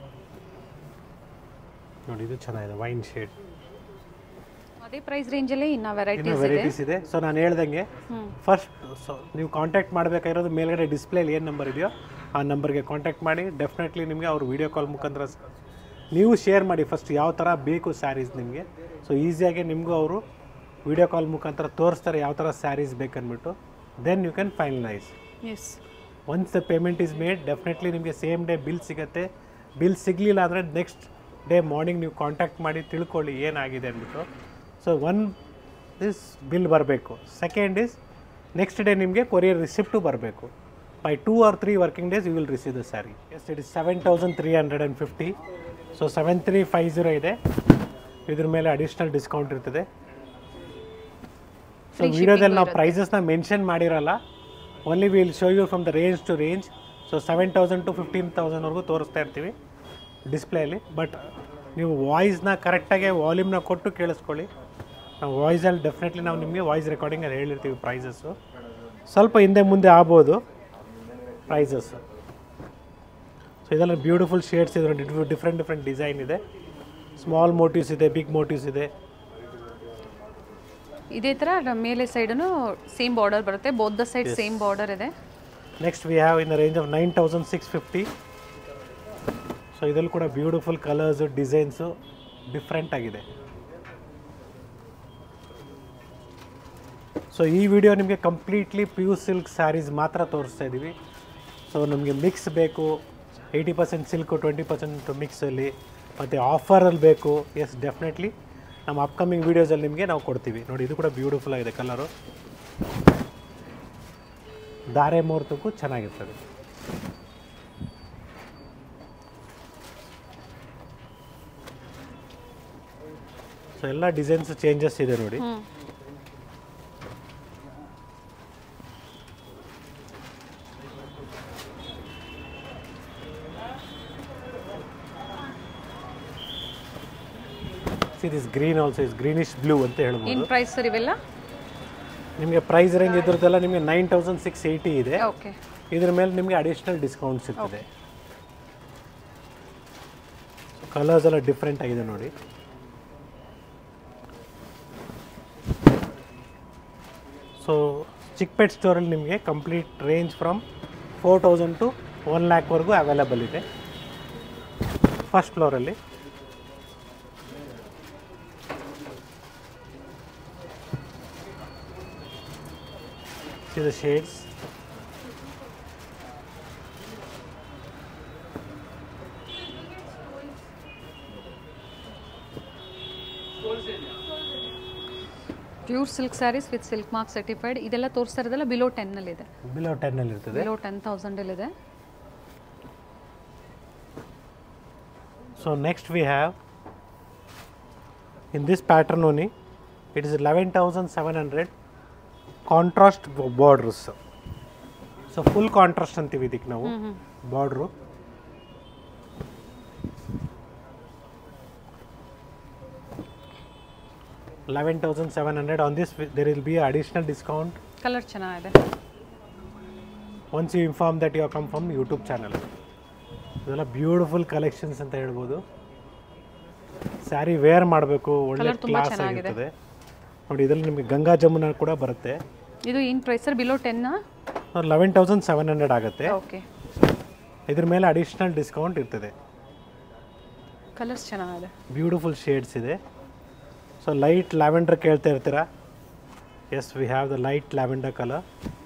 ನೋಡಿ ಇದು ಚೆನ್ನಾಗಿದೆ ವೈನ್ ಶೇಡ್ ಅದೇ ಪ್ರೈಸ್ ರೇಂಜಲ್ಲೇ ಇನ್ನು ಇನ್ನು ವೆರೈಟೀಸ್ ಇದೆ ವೆರೈಟೀಸ್ ಇದೆ ಸೊ ನಾನು ಹೇಳ್ದಂಗೆ ಹ್ಞೂ ಫಸ್ಟ್ ಸೊ ನೀವು ಕಾಂಟ್ಯಾಕ್ಟ್ ಮಾಡಬೇಕಾಗಿರೋದು ಮೇಲ್ಗಡೆ ಡಿಸ್ಪ್ಲೇಲಿ ಏನು ನಂಬರ್ ಇದೆಯೋ ಆ ನಂಬರ್ಗೆ ಕಾಂಟ್ಯಾಕ್ಟ್ ಮಾಡಿ ಡೆಫಿನೆಟ್ಲಿ ನಿಮಗೆ ಅವ್ರು ವೀಡಿಯೋ ಕಾಲ್ ಮುಖಾಂತರ ಸ್- ನೀವು ಶೇರ್ ಮಾಡಿ ಫಸ್ಟ್ ಯಾವ ಥರ ಬೇಕು ಸ್ಯಾರೀಸ್ ನಿಮಗೆ ಸೊ ಈಸಿಯಾಗಿ ನಿಮಗೂ ಅವರು ವೀಡಿಯೋ ಕಾಲ್ ಮುಖಾಂತರ ತೋರಿಸ್ತಾರೆ ಯಾವ ಥರ ಸ್ಯಾರೀಸ್ ಬೇಕನ್ಬಿಟ್ಟು then you can finalise yes once the payment is made definitely ನಿಮಗೆ ಸೇಮ್ ಡೇ ಬಿಲ್ ಸಿಗುತ್ತೆ ಬಿಲ್ ಸಿಗಲಿಲ್ಲ ಅಂದರೆ ನೆಕ್ಸ್ಟ್ ಡೇ ಮಾರ್ನಿಂಗ್ ನೀವು ಕಾಂಟ್ಯಾಕ್ಟ್ ಮಾಡಿ ತಿಳ್ಕೊಳ್ಳಿ ಏನಾಗಿದೆ ಅಂದ್ಬಿಟ್ಟು ಸೊ ಒನ್ ದಿಸ್ ಬಿಲ್ ಬರಬೇಕು ಸೆಕೆಂಡ್ ಇಸ್ ನೆಕ್ಸ್ಟ್ ಡೇ ನಿಮಗೆ ಕೊರಿಯರ್ ರಿಸಿಪ್ಟು ಬರಬೇಕು by two or three working days you will receive the sari yes it is seven thousand three hundred and fifty so seven three five zero ಇದೆ ಇದ್ರ ಮೇಲೆ ಅಡಿಷ್ನಲ್ ಡಿಸ್ಕೌಂಟ್ ಇರ್ತದೆ ಸೊ Free ವಿಡಿಯೋದಲ್ಲಿ shipping ನಾವು ಇರುತ್ತೆ. ಪ್ರೈಸಸ್ನ ಮೆನ್ಷನ್ ಮಾಡಿರಲ್ಲ only will show you from the range to range so seven thousand to fifteen ತೌಸಂಡ್ವರೆಗೂ ತೋರಿಸ್ತಾ ಇರ್ತೀವಿ ಡಿಸ್ಪ್ಲೇಯಲ್ಲಿ ಬಟ್ ನೀವು ವಾಯ್ಸ್ನ ಕರೆಕ್ಟಾಗಿ ವಾಲ್ಯೂಮ್ನ ಕೊಟ್ಟು ಕೇಳಿಸ್ಕೊಳ್ಳಿ ನಾವು ವಾಯ್ಸಲ್ಲಿ ಡೆಫಿನೆಟ್ಲಿ ನಾವು ನಿಮಗೆ ವಾಯ್ಸ್ ರೆಕಾರ್ಡಿಂಗಲ್ಲಿ ಹೇಳಿರ್ತೀವಿ ಪ್ರೈಸಸ್ಸು ಸ್ವಲ್ಪ ಹಿಂದೆ ಮುಂದೆ ಆಗ್ಬೋದು ಪ್ರೈಸಸ್ಸು ಸೊ ಇದೆಲ್ಲ ಬ್ಯೂಟಿಫುಲ್ ಶೇಡ್ಸ್ ಇದೆ ಡಿಫ್ರೆಂಟ್ ಡಿಫ್ರೆಂಟ್ ಡಿಸೈನ್ ಇದೆ ಸ್ಮಾಲ್ ಮೋಟಿವ್ಸ್ ಇದೆ ಬಿಗ್ ಮೋಟಿವ್ಸ್ ಇದೆ ಇದೇ ಥರ ಮೇಲೆ ಸೈಡನು ಸೇಮ್ ಬಾರ್ಡರ್ ಬರುತ್ತೆ both the side same border ಇದೆ next we have in the range of nine thousand six fifty so ಇದರಲ್ಲಿ ಕೂಡ ಬ್ಯೂಟಿಫುಲ್ ಕಲರ್ಸು ಡಿಸೈನ್ಸು ಡಿಫ್ರೆಂಟ್ ಆಗಿದೆ ಸೊ ಈ ವಿಡಿಯೋ ನಿಮಗೆ ಕಂಪ್ಲೀಟ್ಲಿ ಪ್ಯೂ ಸಿಲ್ಕ್ ಸ್ಯಾರೀಸ್ ಮಾತ್ರ ತೋರಿಸ್ತಾ ಇದ್ದೀವಿ ಸೊ ನಮಗೆ ಮಿಕ್ಸ್ ಬೇಕು eighty percent silk twenty percent ಮಿಕ್ಸಲ್ಲಿ ಮತ್ತು ಆಫರಲ್ಲಿ ಬೇಕು ಎಸ್ ಡೆಫಿನೆಟ್ಲಿ ನಮ್ಮ ಅಪ್ಕಮಿಂಗ್ ವೀಡಿಯೋಸಲ್ಲಿ ನಿಮಗೆ ನಾವು ಕೊಡ್ತೀವಿ ನೋಡಿ ಇದು ಕೂಡ ಬ್ಯೂಟಿಫುಲ್ ಆಗಿದೆ ಕಲರು ಧಾರೆ ಮುಹೂರ್ತಕ್ಕೂ ಚೆನ್ನಾಗಿರ್ತದೆ ಸೊ ಎಲ್ಲ ಡಿಸೈನ್ಸ್ ಚೇಂಜಸ್ ಇದೆ ನೋಡಿ ಹ್ಞೂ see this green also is greenish blue ಅಂತ ಏನು ಹೇಳ್ಬೋದು ಪ್ರೈಸ್ ಸರ್ ಇವೆಲ್ಲ ನಿಮಗೆ ಪ್ರೈಸ್ ರೇಂಜ್ ಇದ್ರದ್ದೆಲ್ಲ ನಿಮಗೆ ನೈನ್ ತೌಸಂಡ್ ಸಿಕ್ಸ್ ಏಯ್ಟಿ ಇದೆ ಓಕೆ ಇದ್ರ ಮೇಲೆ ನಿಮಗೆ ಅಡಿಷ್ನಲ್ ಡಿಸ್ಕೌಂಟ್ ಸಿಗ್ತದೆ ಕಲರ್ಸ್ ಎಲ್ಲ ಡಿಫ್ರೆಂಟ್ ಆಗಿದೆ ನೋಡಿ ಸೊ ಚಿಕ್ಪೇಟ್ ಸ್ಟೋರಲ್ಲಿ ನಿಮಗೆ complete range from four thousand to one ಲ್ಯಾಕ್ವರೆಗೂ ಅವೈಲೇಬಲ್ ಇದೆ ಫಸ್ಟ್ ಫ್ಲೋರಲ್ಲಿ See the shades. Pure silk saris with silk mark certified ಇದೆಲ್ಲ ತೋರಿಸ್ತಾ ಇರೋದೆಲ್ಲ ಬಿಲೋ ಟೆನ್ನಲ್ಲಿದೆ ಬಿಲೋ ಟೆನ್ನಲ್ಲಿ ಇರ್ತದೆ ಬಿಲೋ ಟೆನ್ ತೌಸಂಡಲ್ಲಿದೆ So next we have in this pattern only it is 11700 contrast bo- borders. So full contrast ಅಂತೀವಿ ಇದಕ್ಕೆ ನಾವು ಹ್ಞೂ ಹ್ಞೂ border eleven thousand seven hundred on this there will be additional discount colour ಚೆನ್ನಾಗಿದೆ once you inform that you come from YouTube channel ಇದೆಲ್ಲ ಬ್ಯೂಟಿಫುಲ್ ಕಲೆಕ್ಷನ್ಸ್ ಅಂತ ಹೇಳ್ಬೋದು ಸ್ಯಾರಿ ವೇರ್ ಮಾಡಬೇಕು ಒಳ್ಳೆ Colour ತುಂಬಾ ಕ್ಲಾಸ್ ಚೆನ್ನಾಗಿದೆ. ಆಗಿರ್ತದೆ ನೋಡಿ ಇದರಲ್ಲಿ ನಿಮಗೆ ಗಂಗಾ ಜಮುನ ಕೂಡ ಬರುತ್ತೆ ಇದು ಏನು ಪ್ರೈಸ್ ಸರ್ ಬಿಲೋ ಟೆನ್ನ ಲೆವೆನ್ ತೌಸಂಡ್ ಸೆವೆನ್ ಹಂಡ್ರೆಡ್ ಆಗುತ್ತೆ ಓಕೆ ಇದ್ರ ಮೇಲೆ ಅಡಿಷ್ನಲ್ ಡಿಸ್ಕೌಂಟ್ ಇರ್ತದೆ ಕಲರ್ಸ್ ಚೆನ್ನಾಗಿದೆ ಬ್ಯೂಟಿಫುಲ್ ಶೇಡ್ಸ್ ಇದೆ ಸೊ ಲೈಟ್ ಲ್ಯಾವೆಂಡರ್ ಕೇಳ್ತಾ ಇರ್ತೀರಾ yes we have the light lavender colour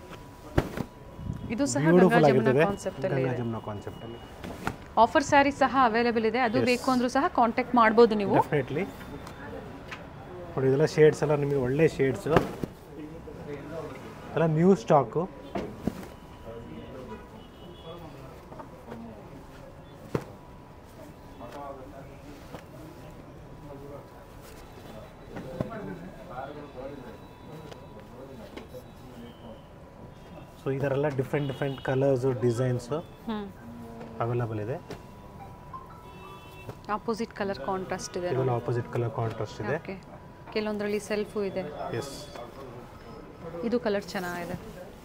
ಇದು ಸಹ ಗಂಗಾ ಬ್ಯೂಟಿಫುಲ್ ಜಮುನ ಆಗಿರ್ತದೆ ಕಾನ್ಸೆಪ್ಟ್ ಅಲ್ಲಿ ಗಂಗಾ ಇದೆ ಜಮುನ ಕಾನ್ಸೆಪ್ಟಲ್ಲಿ ಆಫರ್ ಸ್ಯಾರಿ ಸಹ ಅವೈಲೇಬಲ್ ಇದೆ ಅದು ಬೇಕು ಅಂದ್ರೂ ಸಹ ಕಾಂಟ್ಯಾಕ್ಟ್ ಮಾಡ್ಬೋದು ನೀವು ಡೆಫಿನೆಟ್ಲಿ ನೋಡಿ ಇದೆಲ್ಲ ಶೇಡ್ಸ್ ಎಲ್ಲ ನಿಮಗೆ ಒಳ್ಳೆ ಶೇಡ್ಸು ಎಲ್ಲ ನ್ಯೂ ಸ್ಟಾಕು ಸೊ ಇದರೆಲ್ಲ ಡಿಫ್ರೆಂಟ್ ಡಿಫ್ರೆಂಟ್ ಕಲರ್ಸು ಡಿಸೈನ್ಸು ಹ್ಞೂ ಅವೈಲಬಲ್ ಇದೆ ಆಪೋಸಿಟ್ ಕಲರ್ ಕಾಂಟ್ರಾಸ್ಟ್ ಇದೆ ಇದೆಲ್ಲ ಆಪೋಸಿಟ್ ಕಲರ್ ಕಾಂಟ್ರಾಸ್ಟ್ ಇದೆ ಓಕೆ ಕೆಲವೊಂದರಲ್ಲಿ ಸೆಲ್ಫು ಇದೆ ಎಸ್ ಇದು ಕಲರ್ ಚೆನ್ನಾಗಿದೆ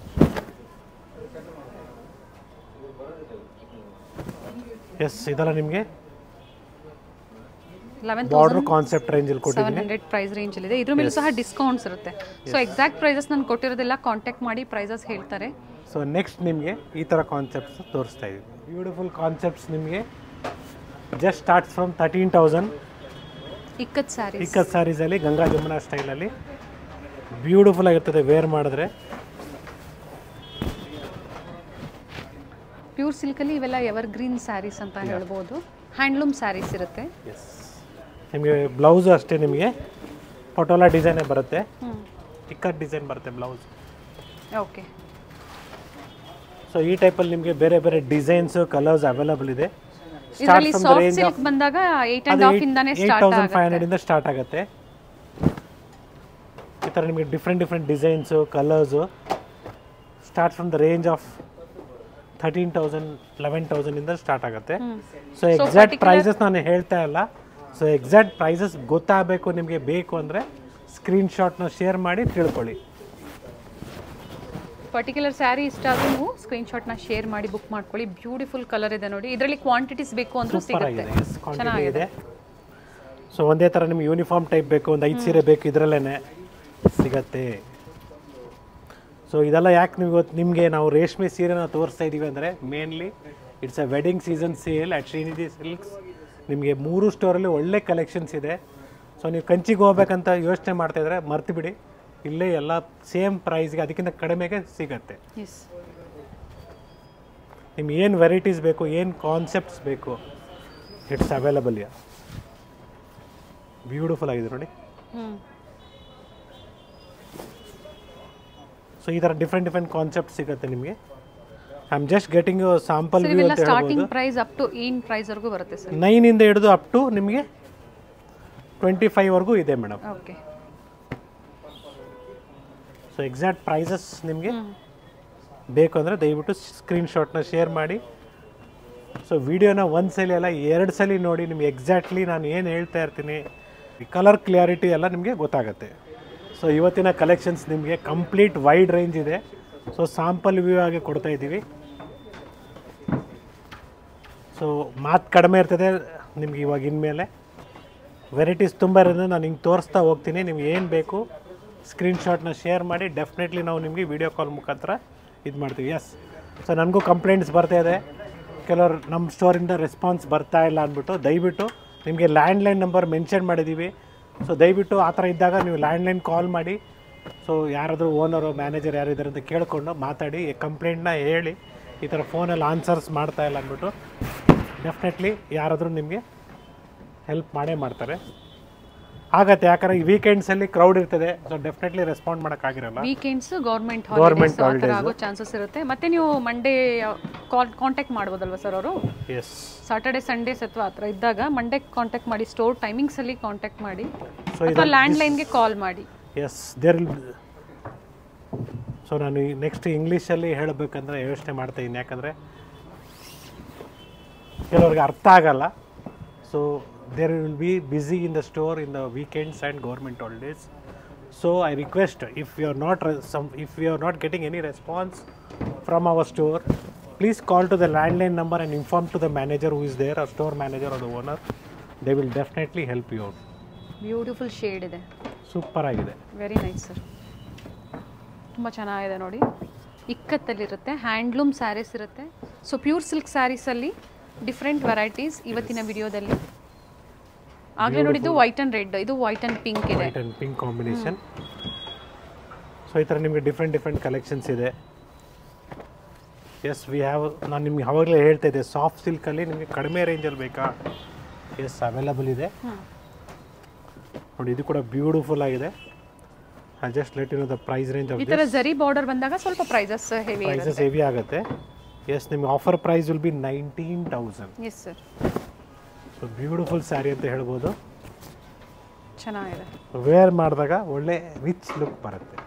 ಎಸ್ ಇದೆಲ್ಲ ನಿಮಗೆ ಲೆವೆನ್ ಬಾರ್ಡರ್ ಕಾನ್ಸೆಪ್ಟ್ ರೇಂಜಲ್ಲಿ ಸೆವೆನ್ ಕೊಟ್ಟಿದ್ದೀನಿ ಹಂಡ್ರೆಡ್ ಪ್ರೈಸ್ ರೇಂಜಲ್ಲಿದೆ ಇದ್ರ ಮೇಲೆ ಸಹ ಡಿಸ್ಕೌಂಟ್ಸ್ ಇರುತ್ತೆ ಸೊ ಎಕ್ಸಾಕ್ಟ್ ಪ್ರೈಸಸ್ ನಾನು ಕೊಟ್ಟಿರೋದೆಲ್ಲ ಕಾಂಟ್ಯಾಕ್ಟ್ ಮಾಡಿ ಪ್ರೈಸಸ್ ಹೇಳ್ತಾರೆ ಸೊ ನೆಕ್ಸ್ಟ್ ನಿಮಗೆ ಈ ಥರ ಕಾನ್ಸೆಪ್ಟ್ಸ್ ತೋರಿಸ್ತಾ ಇದ್ದೀವಿ ಬ್ಯೂಟಿಫುಲ್ ಕಾನ್ಸೆಪ್ಟ್ಸ್ ನಿಮಗೆ just starts from thirteen thousand ikat sarees ikat ಸ್ಯಾರೀಸಲ್ಲಿ ಗಂಗಾ ಜಮುನಾ ಸ್ಟೈಲಲ್ಲಿ ಬ್ಯೂಟಿಫುಲ್ ಆಗಿರ್ತದೆ ವೇರ್ ಮಾಡಿದ್ರೆ ಪ್ಯೂರ್ ಸಿಲ್ಕಲ್ಲಿ ಇವೆಲ್ಲ ಎವರ್ ಗ್ರೀನ್ ಸ್ಯಾರೀಸ್ ಅಂತ ಹೇಳ್ಬೋದು ಹ್ಯಾಂಡ್ಲೂಮ್ ಸ್ಯಾರೀಸ್ ಇರುತ್ತೆ ಎಸ್ ನಿಮಗೆ ಬ್ಲೌಸು ಅಷ್ಟೇ ನಿಮಗೆ ಪಟೋಲಾ ಡಿಸೈನೇ ಬರುತ್ತೆ ಹ್ಞೂ ಇಕ್ಕತ್ ಡಿಸೈನ್ ಬರುತ್ತೆ ಬ್ಲೌಸ್ ಓಕೆ ಸೊ ಈ ಟೈಪಲ್ಲಿ ನಿಮಗೆ ಬೇರೆ ಬೇರೆ ಡಿಸೈನ್ಸು ಕಲರ್ಸ್ ಅವೈಲಬಲ್ ಇದೆ ಇದರಲ್ಲಿ from the soft range silk ಬಂದಾಗ ಏಯ್ಟ್ ಆ್ಯಂಡ್ ಹಾಫ್ ಇಂದಾನೆ ಏಟ್ ಸ್ಟಾರ್ಟ್ ತೌಸಂಡ್ ಫೈವ್ ಆಗುತ್ತೆ ಹಂಡ್ರೆಡಿಂದ ಸ್ಟಾರ್ಟ್ ಆಗುತ್ತೆ ಈ ಥರ ನಿಮಗೆ different different designs colours start from the range of thirteen thousand eleven ತೌಸಂಡಿಂದ ಸ್ಟಾರ್ಟ್ ಆಗುತ್ತೆ ಸೊ ಎಕ್ಸಾಕ್ಟ್ ಪ್ರೈಸಸ್ ನಾನು ಹೇಳ್ತಾ ಇಲ್ಲ ಸೊ ಎಕ್ಸಾಕ್ಟ್ ಪ್ರೈಸಸ್ ಗೊತ್ತಾಗಬೇಕು ನಿಮಗೆ ಬೇಕು ಅಂದರೆ ಸ್ಕ್ರೀನ್ಶಾಟ್ನ ಶೇರ್ ಮಾಡಿ ತಿಳ್ಕೊಳ್ಳಿ ಪರ್ಟಿಕ್ಯುಲರ್ ಸ್ಯಾರಿ ಇಷ್ಟ ಆದ್ರೂ ನೀವು ಸ್ಕ್ರೀನ್ಶಾಟ್ನ ಶೇರ್ ಮಾಡಿ ಬುಕ್ ಮಾಡ್ಕೊಳ್ಳಿ ಬ್ಯೂಟಿಫುಲ್ ಕಲರ್ ಇದೆ ನೋಡಿ ಇದರಲ್ಲಿ ಕ್ವಾಂಟಿಟೀಸ್ ಬೇಕು ಅಂದ್ರೂ ಸೂಪರ್ ಸಿಗುತ್ತೆ ಆಗಿದೆ ಎಸ್ ಕ್ವಾಂಟಿಟಿ ಇದೆ ಸೊ ಒಂದೇ ಥರ ನಿಮ್ಗೆ ಯೂನಿಫಾರ್ಮ್ ಟೈಪ್ ಬೇಕು ಒಂದು ಐದು ಸೀರೆ ಬೇಕು ಇದರಲ್ಲೇ ಸಿಗತ್ತೆ ಸೊ ಇದೆಲ್ಲ ಯಾಕೆ ನೀವು ಇವತ್ತು ನಿಮಗೆ ನಾವು ರೇಷ್ಮೆ ಸೀರೆನ ತೋರಿಸ್ತಾ ಇದ್ದೀವಿ ಅಂದರೆ mainly it's a wedding season sale at Srinidhi Silks ನಿಮಗೆ ಮೂರು ಸ್ಟೋರಲ್ಲಿ ಒಳ್ಳೆ ಕಲೆಕ್ಷನ್ಸ್ ಇದೆ ಸೊ ನೀವು ಕಂಚಿಗೆ ಹೋಗ್ಬೇಕಂತ ಯೋಚನೆ ಮಾಡ್ತಾ ಇದ್ರೆ ಮರ್ತು ಬಿಡಿ ಇಲ್ಲೇ ಎಲ್ಲ ಸೇಮ್ ಪ್ರೈಸ್ಗೆ ಅದಕ್ಕಿಂತ ಕಡಿಮೆಗೆ ಸಿಗತ್ತೆ ಎಸ್ ನಿಮ್ಗೆ ಏನು ವೆರೈಟೀಸ್ ಬೇಕು ಏನು ಕಾನ್ಸೆಪ್ಟ್ಸ್ ಬೇಕು ಇಟ್ಸ್ ಅವೈಲಬಲ್ ಯಾ ಬ್ಯೂಟಿಫುಲ್ ಆಗಿದೆ ನೋಡಿ ಹ್ಞೂ ಸೊ ಈ ಥರ ಡಿಫ್ರೆಂಟ್ ಡಿಫ್ರೆಂಟ್ ಕಾನ್ಸೆಪ್ಟ್ ಸಿಗುತ್ತೆ ನಿಮಗೆ I am just getting sample sir view ಇವೆಲ್ಲ ಅಂತ ಸ್ಟಾರ್ಟಿಂಗ್ ಹೇಳ್ಬೋದು ಪ್ರೈಸ್ ಅಪ್ ಟು ಏನ್ ಪ್ರೈಸ್ ವರೆಗೂ ಬರುತ್ತೆ ಸರ್ ನೈನಿಂದ ಹಿಡಿದು ಅಪ್ ಟು ನಿಮಗೆ ಟ್ವೆಂಟಿ ಫೈವ್ವರೆಗೂ ಇದೆ madam okay so exact prices ನಿಮಗೆ ಬೇಕು ಅಂದರೆ ದಯವಿಟ್ಟು ಸ್ಕ್ರೀನ್ಶಾಟ್ನ ಶೇರ್ ಮಾಡಿ ಸೊ ವಿಡಿಯೋನ ಒಂದು ಸಲ ಅಲ್ಲ ಎರಡು ಸಲ ನೋಡಿ ನಿಮ್ಗೆ ಎಕ್ಸಾಕ್ಟ್ಲಿ ನಾನು ಏನು ಹೇಳ್ತಾ ಇರ್ತೀನಿ ಕಲರ್ ಕ್ಲಿಯಾರಿಟಿ ಎಲ್ಲ ನಿಮಗೆ ಗೊತ್ತಾಗುತ್ತೆ ಸೊ ಇವತ್ತಿನ ಕಲೆಕ್ಷನ್ಸ್ ನಿಮಗೆ ಕಂಪ್ಲೀಟ್ ವೈಡ್ ರೇಂಜ್ ಇದೆ ಸೊ ಸಾಂಪಲ್ ವ್ಯೂ ಆಗಿ ಕೊಡ್ತಾ ಇದ್ದೀವಿ ಸೊ ಮಾತು ಕಡಿಮೆ ಇರ್ತದೆ ನಿಮ್ಗೆ ಇವಾಗ ಇನ್ಮೇಲೆ ವೆರೈಟೀಸ್ ತುಂಬ ಇರೋದ್ರಿಂದ ನಾನು ಹಿಂಗೆ ತೋರಿಸ್ತಾ ಹೋಗ್ತೀನಿ ನಿಮ್ಗೆ ಏನು ಬೇಕು ಸ್ಕ್ರೀನ್ಶಾಟ್ನ ಶೇರ್ ಮಾಡಿ ಡೆಫಿನೆಟ್ಲಿ ನಾವು ನಿಮಗೆ ವಿಡಿಯೋ ಕಾಲ್ ಮುಖಾಂತರ ಇದು ಮಾಡ್ತೀವಿ ಎಸ್ ಸೊ ನನಗೂ ಕಂಪ್ಲೇಂಟ್ಸ್ ಬರ್ತಾ ಇದೆ ಕೆಲವರು ನಮ್ಮ ಸ್ಟೋರಿಂದ ರೆಸ್ಪಾನ್ಸ್ ಬರ್ತಾ ಇಲ್ಲ ಅಂದ್ಬಿಟ್ಟು ದಯವಿಟ್ಟು ನಿಮಗೆ ಲ್ಯಾಂಡ್ಲೈನ್ ನಂಬರ್ ಮೆನ್ಷನ್ ಮಾಡಿದ್ದೀವಿ ಸೊ ದಯವಿಟ್ಟು ಆ ಥರ ಇದ್ದಾಗ ನೀವು ಲ್ಯಾಂಡ್ಲೈನ್ ಕಾಲ್ ಮಾಡಿ ಸೊ ಯಾರಾದರೂ ಓನರು ಮ್ಯಾನೇಜರ್ ಯಾರಿದ್ದಾರೆ ಅಂತ ಕೇಳಿಕೊಂಡು ಮಾತಾಡಿ ಕಂಪ್ಲೇಂಟ್ನ ಹೇಳಿ ಈ ಥರ ಫೋನಲ್ಲಿ ಆನ್ಸರ್ಸ್ ಮಾಡ್ತಾ ಇಲ್ಲ ಅಂದ್ಬಿಟ್ಟು ಡೆಫಿನೆಟ್ಲಿ ಯಾರಾದರೂ ನಿಮಗೆ ಹೆಲ್ಪ್ ಮಾಡೇ ಮಾಡ್ತಾರೆ ಆಗತ್ತೆ ಯಾಕಂದ್ರೆ ಈ ವೀಕೆಂಡ್ಸಲ್ಲಿ ಕ್ರೌಡ್ ಇರ್ತದೆ ಸೊ ಡೆಫಿನೆಟ್ಲಿ ರೆಸ್ಪಾಂಡ್ ಮಾಡೋಕ್ಕಾಗಿರಲ್ಲ ವೀಕೆಂಡ್ಸ್ ಗೌರ್ಮೆಂಟ್ Government ಹಾಲಿಡೇಸ್ ಆ ಥರ holidays. ಆಗೋ ಚಾನ್ಸಸ್ ಇರುತ್ತೆ ಮತ್ತೆ ನೀವು ಮಂಡೇ ಕಾಲ್ ಕಾಂಟ್ಯಾಕ್ಟ್ ಮಾಡ್ಬೋದಲ್ವಾ ಸರ್ ಅವರು ಎಸ್ ಸಾಟರ್ಡೆ ಸಂಡೇಸ್ ಅಥವಾ ಆ ಥರ ಇದ್ದಾಗ ಮಂಡೇ ಕಾಂಟ್ಯಾಕ್ಟ್ ಮಾಡಿ ಸ್ಟೋರ್ ಟೈಮಿಂಗ್ಸಲ್ಲಿ ಕಾಂಟ್ಯಾಕ್ಟ್ ಮಾಡಿ ಸೊ ಅಥವಾ ಲ್ಯಾಂಡ್ಲೈನ್ಗೆ ಕಾಲ್ ಮಾಡಿ ಎಸ್ ದೇರ್ ಸೊ ನಾನು ನೆಕ್ಸ್ಟ್ ಇಂಗ್ಲೀಷಲ್ಲಿ ಹೇಳಬೇಕಂದ್ರೆ ಯೋಚನೆ ಮಾಡ್ತಾ ಇದ್ದೀನಿ ಯಾಕಂದರೆ ಕೆಲವ್ರಿಗೆ ಅರ್ಥ ಆಗಲ್ಲ so there will be busy in the store in the weekends and government holidays so I request if you are not some if you are not getting any response from our store please call to the landline number and inform to the manager who is there or store manager or the owner they will definitely help you out beautiful shade ಇದೆ ಸೂಪರ್ ಆಗಿದೆ ವೆರಿ ನೈಸ್ ಸರ್ ತುಂಬ ಚೆನ್ನಾಗಿದೆ ನೋಡಿ ಇಕ್ಕತ್ತಲ್ಲಿರುತ್ತೆ ಹ್ಯಾಂಡ್ಲೂಮ್ ಸ್ಯಾರೀಸ್ ಇರುತ್ತೆ ಸೊ ಪ್ಯೂರ್ ಸಿಲ್ಕ್ ಸ್ಯಾರೀಸಲ್ಲಿ ಡಿಫ್ರೆಂಟ್ ವೆರೈಟೀಸ್ ಇವತ್ತಿನ ವಿಡಿಯೋದಲ್ಲಿ ಆಗಲೇ ನೋಡಿದ್ದು ವೈಟ್ ಆ್ಯಂಡ್ ರೆಡ್ ಇದು ವೈಟ್ ಆ್ಯಂಡ್ ಪಿಂಕ್ ಇದೆ white and pink combination so ಈ ಥರ ನಿಮಗೆ ಡಿಫ್ರೆಂಟ್ ಡಿಫ್ರೆಂಟ್ ಕಲೆಕ್ಷನ್ಸ್ ಇದೆ ಎಸ್ ವಿ ಹ್ಯಾವ್ ನಾನು ನಿಮ್ಗೆ ಅವಾಗಲೇ ಹೇಳ್ತಾ ಇದ್ದೆ ಸಾಫ್ಟ್ ಸಿಲ್ಕಲ್ಲಿ ನಿಮಗೆ ಕಡಿಮೆ ರೇಂಜಲ್ಲಿ ಬೇಕಾ ಎಸ್ ಅವೈಲಬಲ್ ಇದೆ ಹ್ಮ್. ನೋಡಿ ಇದು ಕೂಡ ಬ್ಯೂಟಿಫುಲ್ ಆಗಿದೆ I just let you know the price range of ಈ ಥರ ಜರಿ ಬಾರ್ಡರ್ ಬಂದಾಗ ಸ್ವಲ್ಪ ಪ್ರೈಸಸ್ ಹೆವಿ ಪ್ರೈಸಸ್ ಹೆವಿ ಆಗುತ್ತೆ ಎಸ್ ನಿಮಗೆ offer price will be nineteen thousand yes sir so beautiful sari ಅಂತ ಹೇಳ್ಬೋದು ಚೆನ್ನಾಗಿದೆ ವೇರ್ ಮಾಡಿದಾಗ ಒಳ್ಳೆ ರಿಚ್ ಲುಕ್ ಬರುತ್ತೆ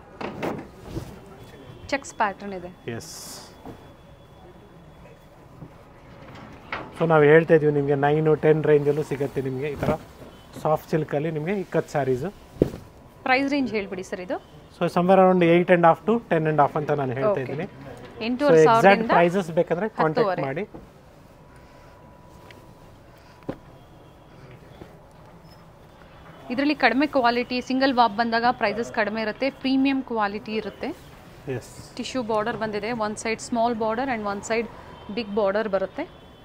ಚೆಕ್ಸ್ ಪ್ಯಾಟರ್ನ್ ಇದೆ ಎಸ್ ಸೊ ನಾವು ಹೇಳ್ತಾ ಇದೀವಿ ನಿಮಗೆ ನೈನು ಟೆನ್ ರೇಂಜಲ್ಲೂ ಸಿಗುತ್ತೆ ನಿಮಗೆ ಈ ಥರ ಸಾಫ್ಟ್ ಸಿಲ್ಕಲ್ಲಿ ನಿಮಗೆ ಇಕ್ಕತ್ ಸ್ಯಾರೀಸು ಪ್ರೈಸ್ ರೇಂಜ್ ಹೇಳ್ಬಿಡಿ ಸರ್ ಇದು so somewhere around eight and half to ten and half ಅಂತ ನಾನು ಹೇಳ್ತಾ Okay. ಇದ್ದೀನಿ ಸೊ ಎಂಟೂವರೆ ಎಕ್ಸಾಕ್ಟ್ ಸಾವಿರದಿಂದ ಪ್ರೈಸಸ್ ಬೇಕಂದ್ರೆ ಕಾಂಟ್ಯಾಕ್ಟ್ ಹತ್ತುವರೆ. ಮಾಡಿ ಇದರಲ್ಲಿ ಕಡಿಮೆ ಕ್ವಾಲಿಟಿ ಸಿಂಗಲ್ ವಾಪ್ ಬಂದಾಗ ಪ್ರೈಸಸ್ ಕಡಿಮೆ ಇರುತ್ತೆ ಪ್ರೀಮಿಯಂ ಕ್ವಾಲಿಟಿ ಇರುತ್ತೆ ಎಸ್ ಟಿಶ್ಯೂ ಬಾರ್ಡರ್ ಬಂದಿದೆ one side small border and one side big border ಬರುತ್ತೆ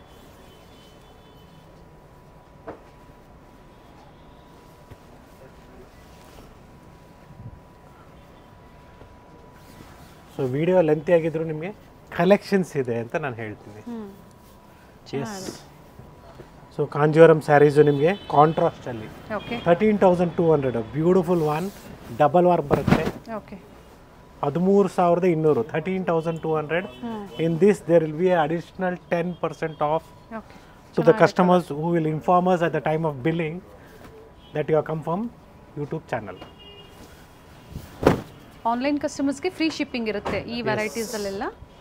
ಸೊ ವಿಡಿಯೋ ಲೆಂತಿ ಆಗಿದ್ರು ನಿಮಗೆ ಕಲೆಕ್ಷನ್ಸ್ ಇದೆ ಅಂತ ನಾನು ಹೇಳ್ತೀನಿ ಎಸ್ ಸೊ ಕಾಂಜೀವರಂ ಸ್ಯಾರೀಸು ನಿಮಗೆ ಕಾಂಟ್ರಾಸ್ಟಲ್ಲಿ okay thirteen thousand two hundred beautiful one double work ಬರುತ್ತೆ ಓಕೆ ಹದಿಮೂರು ಸಾವಿರದ ಇನ್ನೂರು thirteen thousand two hundred in this there will be additional ten percent off okay to the customers who will inform us at the time of billing that you have come from YouTube channel. Online ಕಸ್ಟಮರ್ಸ್ಗೆ ಫ್ರೀ ಶಿಪ್ಪಿಂಗ್ ಇರುತ್ತೆ ಈ ವೆರೈಟೀಸಲ್ಲೆಲ್ಲ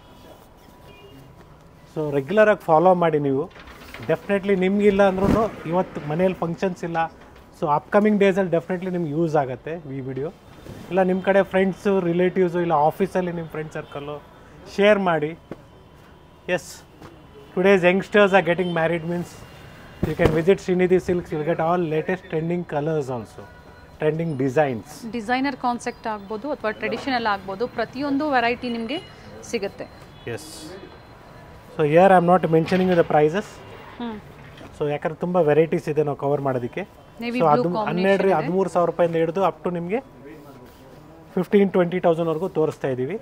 ಸೊ ರೆಗ್ಯುಲರಾಗಿ ಫಾಲೋ ಮಾಡಿ ನೀವು ಡೆಫಿನೆಟ್ಲಿ ನಿಮಗಿಲ್ಲ ಅಂದ್ರೂ ಇವತ್ತು ಮನೇಲಿ ಫಂಕ್ಷನ್ಸ್ ಇಲ್ಲ ಸೊ ಅಪ್ಕಮಿಂಗ್ ಡೇಸಲ್ಲಿ ಡೆಫಿನೆಟ್ಲಿ ನಿಮ್ಗೆ ಯೂಸ್ ಆಗುತ್ತೆ ಈ ವಿಡಿಯೋ ಇಲ್ಲ ನಿಮ್ಮ ಕಡೆ ಫ್ರೆಂಡ್ಸು ರಿಲೇಟಿವ್ಸು ಇಲ್ಲ ಆಫೀಸಲ್ಲಿ ನಿಮ್ಮ ಫ್ರೆಂಡ್ ಸರ್ಕಲ್ಲು ಶೇರ್ ಮಾಡಿ yes today's youngsters are getting married means you can visit Srinidhi Silks will get all latest trending colours also trending designs designer concept ಆಗ್ಬೋದು ಅಥವಾ ಟ್ರೆಡಿಷನಲ್ ಆಗ್ಬೋದು ಪ್ರತಿಯೊಂದು ವೆರೈಟಿ ನಿಮಗೆ ಸಿಗುತ್ತೆ yes so year I am not mentioning the prices ಹ್ಞೂ ಸೊ ಯಾಕಂದ್ರೆ ತುಂಬ ವೆರೈಟೀಸ್ ಇದೆ ನಾವು ಕವರ್ ಮಾಡೋದಕ್ಕೆ ನೇವಿ ಸೊ ಬ್ಲೂ ಅದು ಹನ್ನೆರಡು ಹದಿಮೂರು ಸಾವಿರ ರೂಪಾಯಿಂದ ಹಿಡಿದು ಅಪ್ ಟು ನಿಮಗೆ ಫಿಫ್ಟೀನ್ ಟ್ವೆಂಟಿ ತೌಸಂಡ್ವರೆಗೂ ತೋರಿಸ್ತಾ ಇದ್ದೀವಿ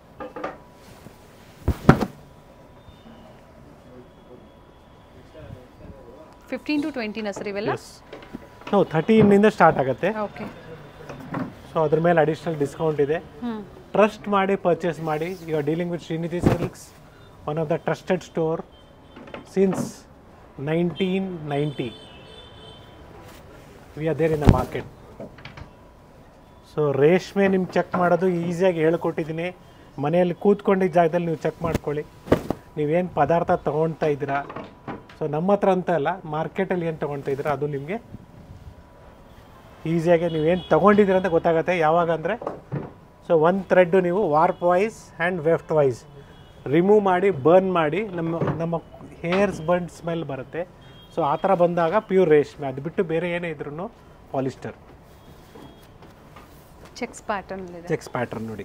ಫಿಫ್ಟೀನ್ ಟು ಟ್ವೆಂಟಿನ ಸರ್ ಇವೆಲ್ಲ ಎಸ್ ನಾವು ಥರ್ಟೀನಿಂದ ಸ್ಟಾರ್ಟ್ ಆಗುತ್ತೆ ಓಕೆ ಸೊ ಅದ್ರ ಮೇಲೆ ಅಡಿಷ್ನಲ್ ಡಿಸ್ಕೌಂಟ್ ಇದೆ ಹ್ಞೂ ಟ್ರಸ್ಟ್ ಮಾಡಿ ಪರ್ಚೇಸ್ ಮಾಡಿ you are dealing with Srinidhi Silks one of the trusted store since nineteen ninety we are there in the market so ರೇಷ್ಮೆ ನಿಮ್ಗೆ ಚೆಕ್ ಮಾಡೋದು ಈಸಿಯಾಗಿ ಹೇಳ್ಕೊಟ್ಟಿದ್ದೀನಿ ಮನೆಯಲ್ಲಿ ಕೂತ್ಕೊಂಡಿದ್ದ ಜಾಗದಲ್ಲಿ ನೀವು ಚೆಕ್ ಮಾಡ್ಕೊಳ್ಳಿ ನೀವೇನು ಪದಾರ್ಥ ತೊಗೊಳ್ತಾ ಇದ್ದೀರಾ ಸೊ ನಮ್ಮ ಹತ್ರ ಅಂತ ಅಲ್ಲ ಮಾರ್ಕೆಟಲ್ಲಿ ಏನು ತೊಗೊಳ್ತಾ ಇದ್ದೀರಾ ಅದು ನಿಮಗೆ ಈಸಿಯಾಗಿ ನೀವೇನು ತೊಗೊಂಡಿದ್ದೀರ ಅಂತ ಗೊತ್ತಾಗುತ್ತೆ ಯಾವಾಗ ಅಂದರೆ ಸೊ ಒಂದು ಥ್ರೆಡ್ಡು ನೀವು warp wise and weft wise remove ಮಾಡಿ ಬರ್ನ್ ಮಾಡಿ ನಮ್ಮ ನಮ್ಮ ಹೇರ್ಸ್ ಬರ್ನ್ ಸ್ಮೆಲ್ ಬರುತ್ತೆ ಸೊ ಆ ಥರ ಬಂದಾಗ ಪ್ಯೂರ್ ರೇಷ್ಮೆ ಅದು ಬಿಟ್ಟು ಬೇರೆ ಏನೇ ಇದ್ರೂ ಪಾಲಿಸ್ಟರ್ ಚೆಕ್ಸ್ ಪ್ಯಾಟರ್ನ್ ಇದೆ ಚೆಕ್ಸ್ ಪ್ಯಾಟರ್ನ್ ನೋಡಿ